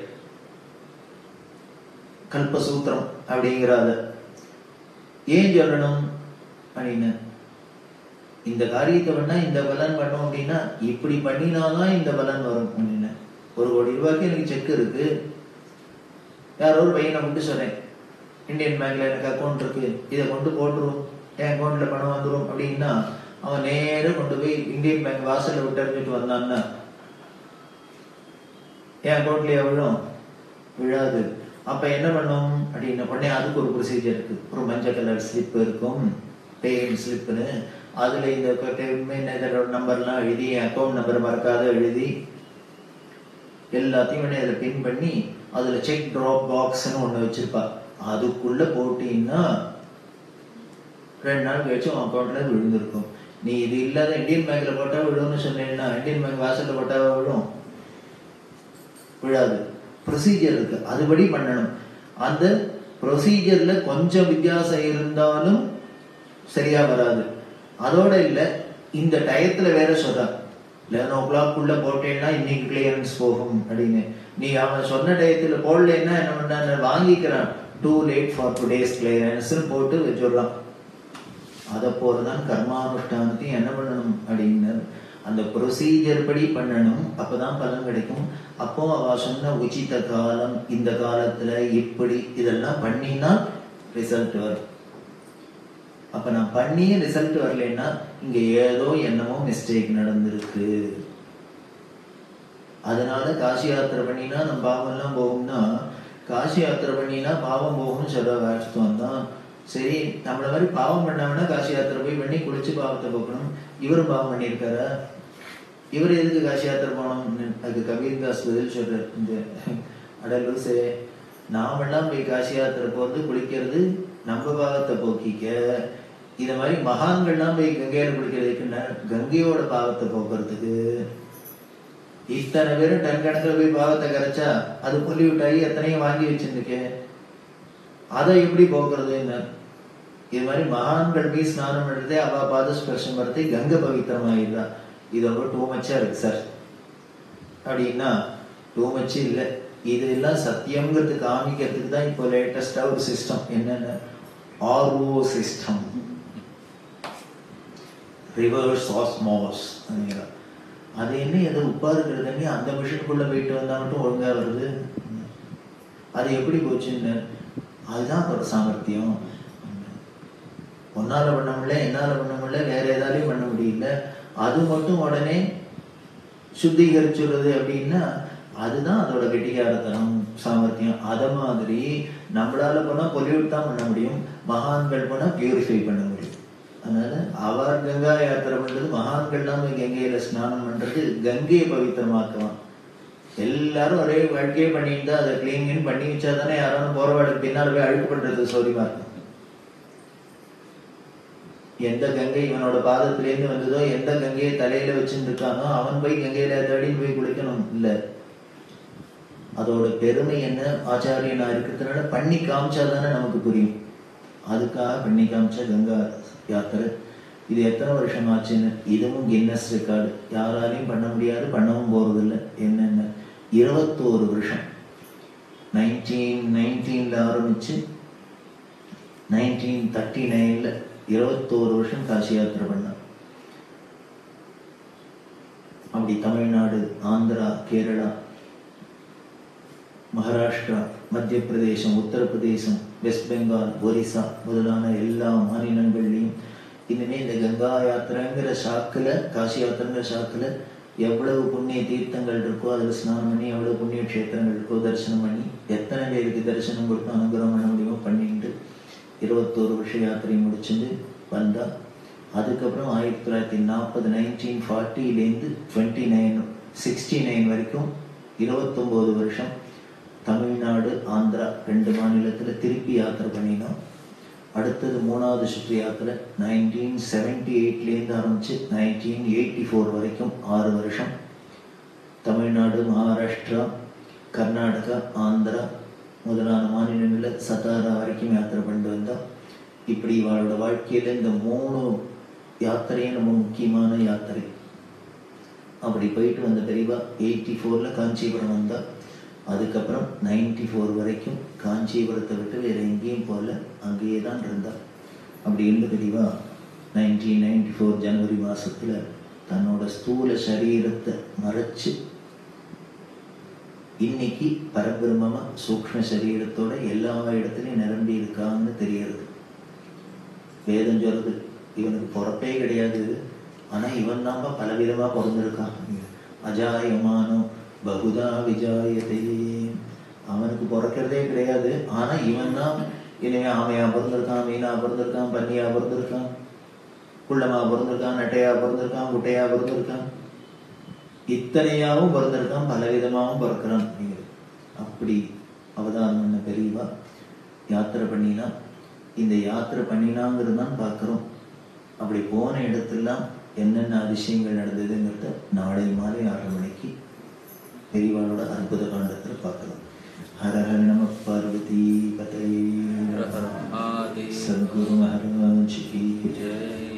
கல்பசூத்திரம் அப்படிங்கிறத ஏன் சொல்லணும் அப்படின்னு இந்த காரியத்தை பண்ணா இந்த பலன் பண்ணோம் அப்படின்னா இப்படி பண்ணினாதான் இந்த பலன் வரும் அப்படின்னு ஒரு கோடி ரூபாய்க்கு எனக்கு செக் இருக்கு யாரோ ஒரு பையனை மட்டும் சொன்னேன் இந்தியன் பேங்க்ல எனக்கு அக்கௌண்ட் இருக்கு இதை கொண்டு போட்டுரும் என் அக்கௌண்ட்ல பணம் வந்துடும் அப்படின்னா அவன் நேரா கொண்டு போய் இந்தியன் பேங்க் வாசல்ல விட்டு அறிஞ்சிட்டு வந்தான்னா என் அக்கௌண்ட்லயே விழும் விழாது அப்ப என்ன பண்ணும் அப்படின்னா உடனே அதுக்கு ஒரு ப்ரொசீஜர் இருக்கு ஒரு மஞ்சள் கலர் ஸ்லிப் இருக்கும் பேமெண்ட் ஸ்லிப்னு அதுல இந்த நம்பர்லாம் எழுதி அக்கௌண்ட் நம்பர் மறக்காத எழுதி எல்லாத்தையும் உடனே அதில் பின் பண்ணி அதுல செக் ட்ராப் பாக்ஸ்னு ஒண்ணு வச்சிருப்பா அதுக்குள்ள போட்டீங்கன்னா ரெண்டு நாள் கழிச்சு உன் அக்கௌண்ட்ல விழுந்திருக்கும் நீ இது இல்லாத இந்தியன் பேங்க்ல போட்டா விழும்னு சொன்னீங்கன்னா இந்தியன் பேங்க் வாசல்ல போட்டா விழும் விழாது ப்ரொசீஜர் இருக்கு அதுபடி பண்ணணும் அந்த ப்ரொசீஜர்ல கொஞ்சம் வித்தியாசம் இருந்தாலும் சரியா வராது அதோட இல்ல இந்த டயத்துல வேற சொல்றான் லெவன் ஓ கிளாக் உள்ள போட்டேன்னா இன்னைக்கு கிளியரன்ஸ் போகும் அப்படின்னு நீ அவன் சொன்ன டயத்துல போடலன்னா என்ன பண்ண வாங்கிக்கிறான் too late for today's clearance போட்டு வச்சுடுறான் அதை போலதான் கர்மானுஷ்டானத்தையும் என்ன பண்ணணும் அப்படின்னு அந்த ப்ரொசீஜர் படி பண்ணணும் அப்பதான் பலன் கிடைக்கும் அப்போ அவ சொன்ன உச்சித காலம் இந்த காலத்துல இப்படி இதெல்லாம் பண்ணினா ரிசல்ட் வரும் அப்ப நான் பண்ணிய ரிசல்ட் வரலன்னா இங்க ஏதோ என்னமோ மிஸ்டேக் நடந்திருக்கு அதனால காசி யாத்திரை பண்ணினா நம்ம பாவம் எல்லாம் போகும்னா காசி யாத்திரை பண்ணினா பாவம் போகும்னு சொல்ற வாஸ்தவம் தான் சரி நம்மள மாதிரி பாவம் பண்ணாமனா காசி யாத்திரை போய் பண்ணி குளிச்சு பாவத்தை போக்கணும் இவரும் பாவம் பண்ணியிருக்காரா இவர் எதுக்கு காசி யாத்திரை போனோம் அதுக்கு கபீர் தாஸ் பதில் சொல்றார் இந்த அடலூசே நாமெல்லாம் போய் காசி யாத்திரை போறது குளிக்கிறது நம்ம பாவத்தை போக்கிக்க இத மாதிரி மகான்கள்லாம் போய் கங்கையில குளிக்கிறதுக்கு கங்கையோட பாவத்தை போக்குறதுக்கு இத்தனை பேரும் டன் கணக்கில் போய் பாவத்தை கரைச்சா அது புள்ளி விட்டாயி எத்தனையும் வாங்கி வச்சிருந்துக்கேன் அதை எப்படி போக்குறதுன்னு இது மாதிரி மகான்கள் போய் ஸ்நானம் பண்றதே அவ பாத ஸ்பர்ஷம் வரதே கங்க பவித்திரமாயிடுறா இது ரொம்ப டூ மச்சா இருக்கு சார் அப்படின்னா டூ மச்சு இல்லை இது எல்லாம் சத்தியம்ங்கிறது காமிக்கிறதுக்கு தான் இப்போ லேட்டஸ்டா ஒரு சிஸ்டம் என்னென்ன ஆர்ஓ சிஸ்டம் ரிவர்ஸ் ஆஸ்மாஸ் அது என்ன எது உப்பா இருக்கிற தண்ணி அந்த மிஷினுக்குள்ள போயிட்டு வந்தா மட்டும் ஒழுங்கா வருது அது எப்படி போச்சுன்னு அதுதான் ஒரு சாமர்த்தியம் ஒன்னால பண்ண முடியல என்னால பண்ண முடியல வேற ஏதாலையும் பண்ண முடியல அது மட்டும் உடனே சுத்திகரிச்சுடுறது அப்படின்னா அதுதான் அதோட கெட்டிகாரத்தனம் சாமர்த்தியம் அத மாதிரி நம்மளால போனா பொல்யூட் தான் பண்ண முடியும் மகான்கள் போனா பியூரிஃபை பண்ண முடியும் அதனால அவர் கங்கா யாத்திரை பண்றது மகான்கள்லாம் போய் கங்கையில ஸ்நானம் பண்றது கங்கையை பவித்திரமாக்கலாம் எல்லாரும் ஒரே வாழ்க்கையே பண்ணிட்டு அதை கிளீன் பண்ணி வச்சா தானே யாரும் போறவாளுக்கு பின்னால் போய் அழுக்கு பண்றது சௌரியமா இருக்கும் எந்த கங்கை இவனோட பாதத்திலேருந்து வந்ததோ எந்த கங்கையை தலையில வச்சுட்டு இருக்கானோ அவன் போய் கங்கையில தேடின்னு போய் குளிக்கணும் இல்ல அதோட பெருமை என்ன ஆச்சாரியனா இருக்கிறதுனால பண்ணி காமிச்சா தானே நமக்கு புரியும் அதுக்காக பண்ணி காமிச்ச கங்கா யாத்திரை இது எத்தனை வருஷம் ஆச்சுன்னு இதுவும் கின்னஸ் ரெக்கார்டு யாராலையும் பண்ண முடியாது பண்ணவும் போறது இல்லை என்னென்ன இருபத்தோரு வருஷம் நைன்டீன் நைன்டீன்ல ஆரம்பிச்சு நைன்டீன் தேர்ட்டி நைன்ல இருபத்தோரு வருஷம் காசி யாத்திரை பண்ணார் அப்படி தமிழ்நாடு ஆந்திரா கேரளா மகாராஷ்டிரா மத்திய பிரதேசம் உத்தரப்பிரதேசம் வெஸ்ட் பெங்கால் ஒரிசா முதலான எல்லா மாநிலங்கள்லையும் இனிமே இந்த கங்கா யாத்திரைங்கிற ஷாக்கில் காசி யாத்திரைங்கிற ஷாக்கில் எவ்வளவு புண்ணிய தீர்த்தங்கள் இருக்கோ அதில் ஸ்நானம் பண்ணி எவ்வளவு புண்ணிய க்ஷேத்திரங்கள் இருக்கோ தரிசனம் பண்ணி எத்தனை பேருக்கு தரிசனம் கொடுத்து அனுகிரகம் பண்ண முடியுமோ பண்ணிட்டு இருபத்தோரு வருஷ யாத்திரை முடிச்சுட்டு வந்தா அதுக்கப்புறம் ஆயிரத்தி தொள்ளாயிரத்தி நாற்பது நைன்டீன் ஃபார்ட்டிலேருந்து டுவெண்ட்டி நைன் சிக்ஸ்டி நைன் வரைக்கும் இருபத்தொம்போது வருஷம் தமிழ்நாடு ஆந்திரா ரெண்டு மாநிலத்துல திருப்பி யாத்திரை பண்ணினோம் அடுத்தது மூணாவது சுற்று யாத்திரை நைன்டீன் செவன்டி எயிட்லேருந்து ஆரம்பிச்சு நைன்டீன் எயிட்டி ஃபோர் வரைக்கும் ஆறு வருஷம் தமிழ்நாடு மகாராஷ்டிரா கர்நாடகா ஆந்திரா முதலான மாநிலங்களில் சத்தாரா வரைக்கும் யாத்திரை பண்ணிட்டு வந்தோம் இப்படி இவளோட வாழ்க்கையில இந்த மூணு யாத்திரையும் ரொம்ப முக்கியமான யாத்திரை அப்படி போயிட்டு வந்த பெரியவா எயிட்டி ஃபோரில் காஞ்சிபுரம் வந்தா அதுக்கப்புறம் நைன்டி ஃபோர் வரைக்கும் காஞ்சிபுரத்தை விட்டு வேற எங்கேயும் போகல அங்கேயே தான் இருந்தா அப்படி இருந்த பெரியவா நைன்டீன் நைன்டி ஃபோர் ஜனவரி மாசத்துல தன்னோட ஸ்தூல சரீரத்தை மறைச்சு இன்னைக்கு பரபிரம்மமா சூக்ஷ்ம சரீரத்தோட எல்லா இடத்துலையும் நிரம்பி இருக்கான்னு தெரியறது வேதம் சொல்றது இவனுக்கு பொறப்பே கிடையாது ஆனா இவன் நாம பலவிதமா பிறந்திருக்கான் அஜாயமானோ பகுதா விஜாயதே அவனுக்கு பிறக்கிறதே கிடையாது ஆனா இவன் தான் இனிமே ஆமையா பிறந்திருக்கான் மீனா பிறந்திருக்கான் பன்னியா பிறந்திருக்கான் குள்ளமா பிறந்திருக்கான் நட்டையா பிறந்திருக்கான் குட்டையா பிறந்திருக்கான் இத்தனையாவும் பிறந்திருக்கான் பலவிதமாவும் பிறக்கிறான் அப்படிங்கிறது அப்படி அவதாரம் பண்ண பெரியவா யாத்திரை பண்ணினா இந்த யாத்திரை பண்ணினாங்கிறது தான் பார்க்குறோம் அப்படி போன இடத்துலாம் என்னென்ன அதிசயங்கள் நடந்ததுங்கிறத நாளை மாலை ஆறரை மணிக்கு பெரியவாளோட அற்புத காண்டத்தில் பார்க்கலாம் ஹர ஹர நம பார்வதி பதே हर हर महादेव சத்குரு மகாராஜ் கி जय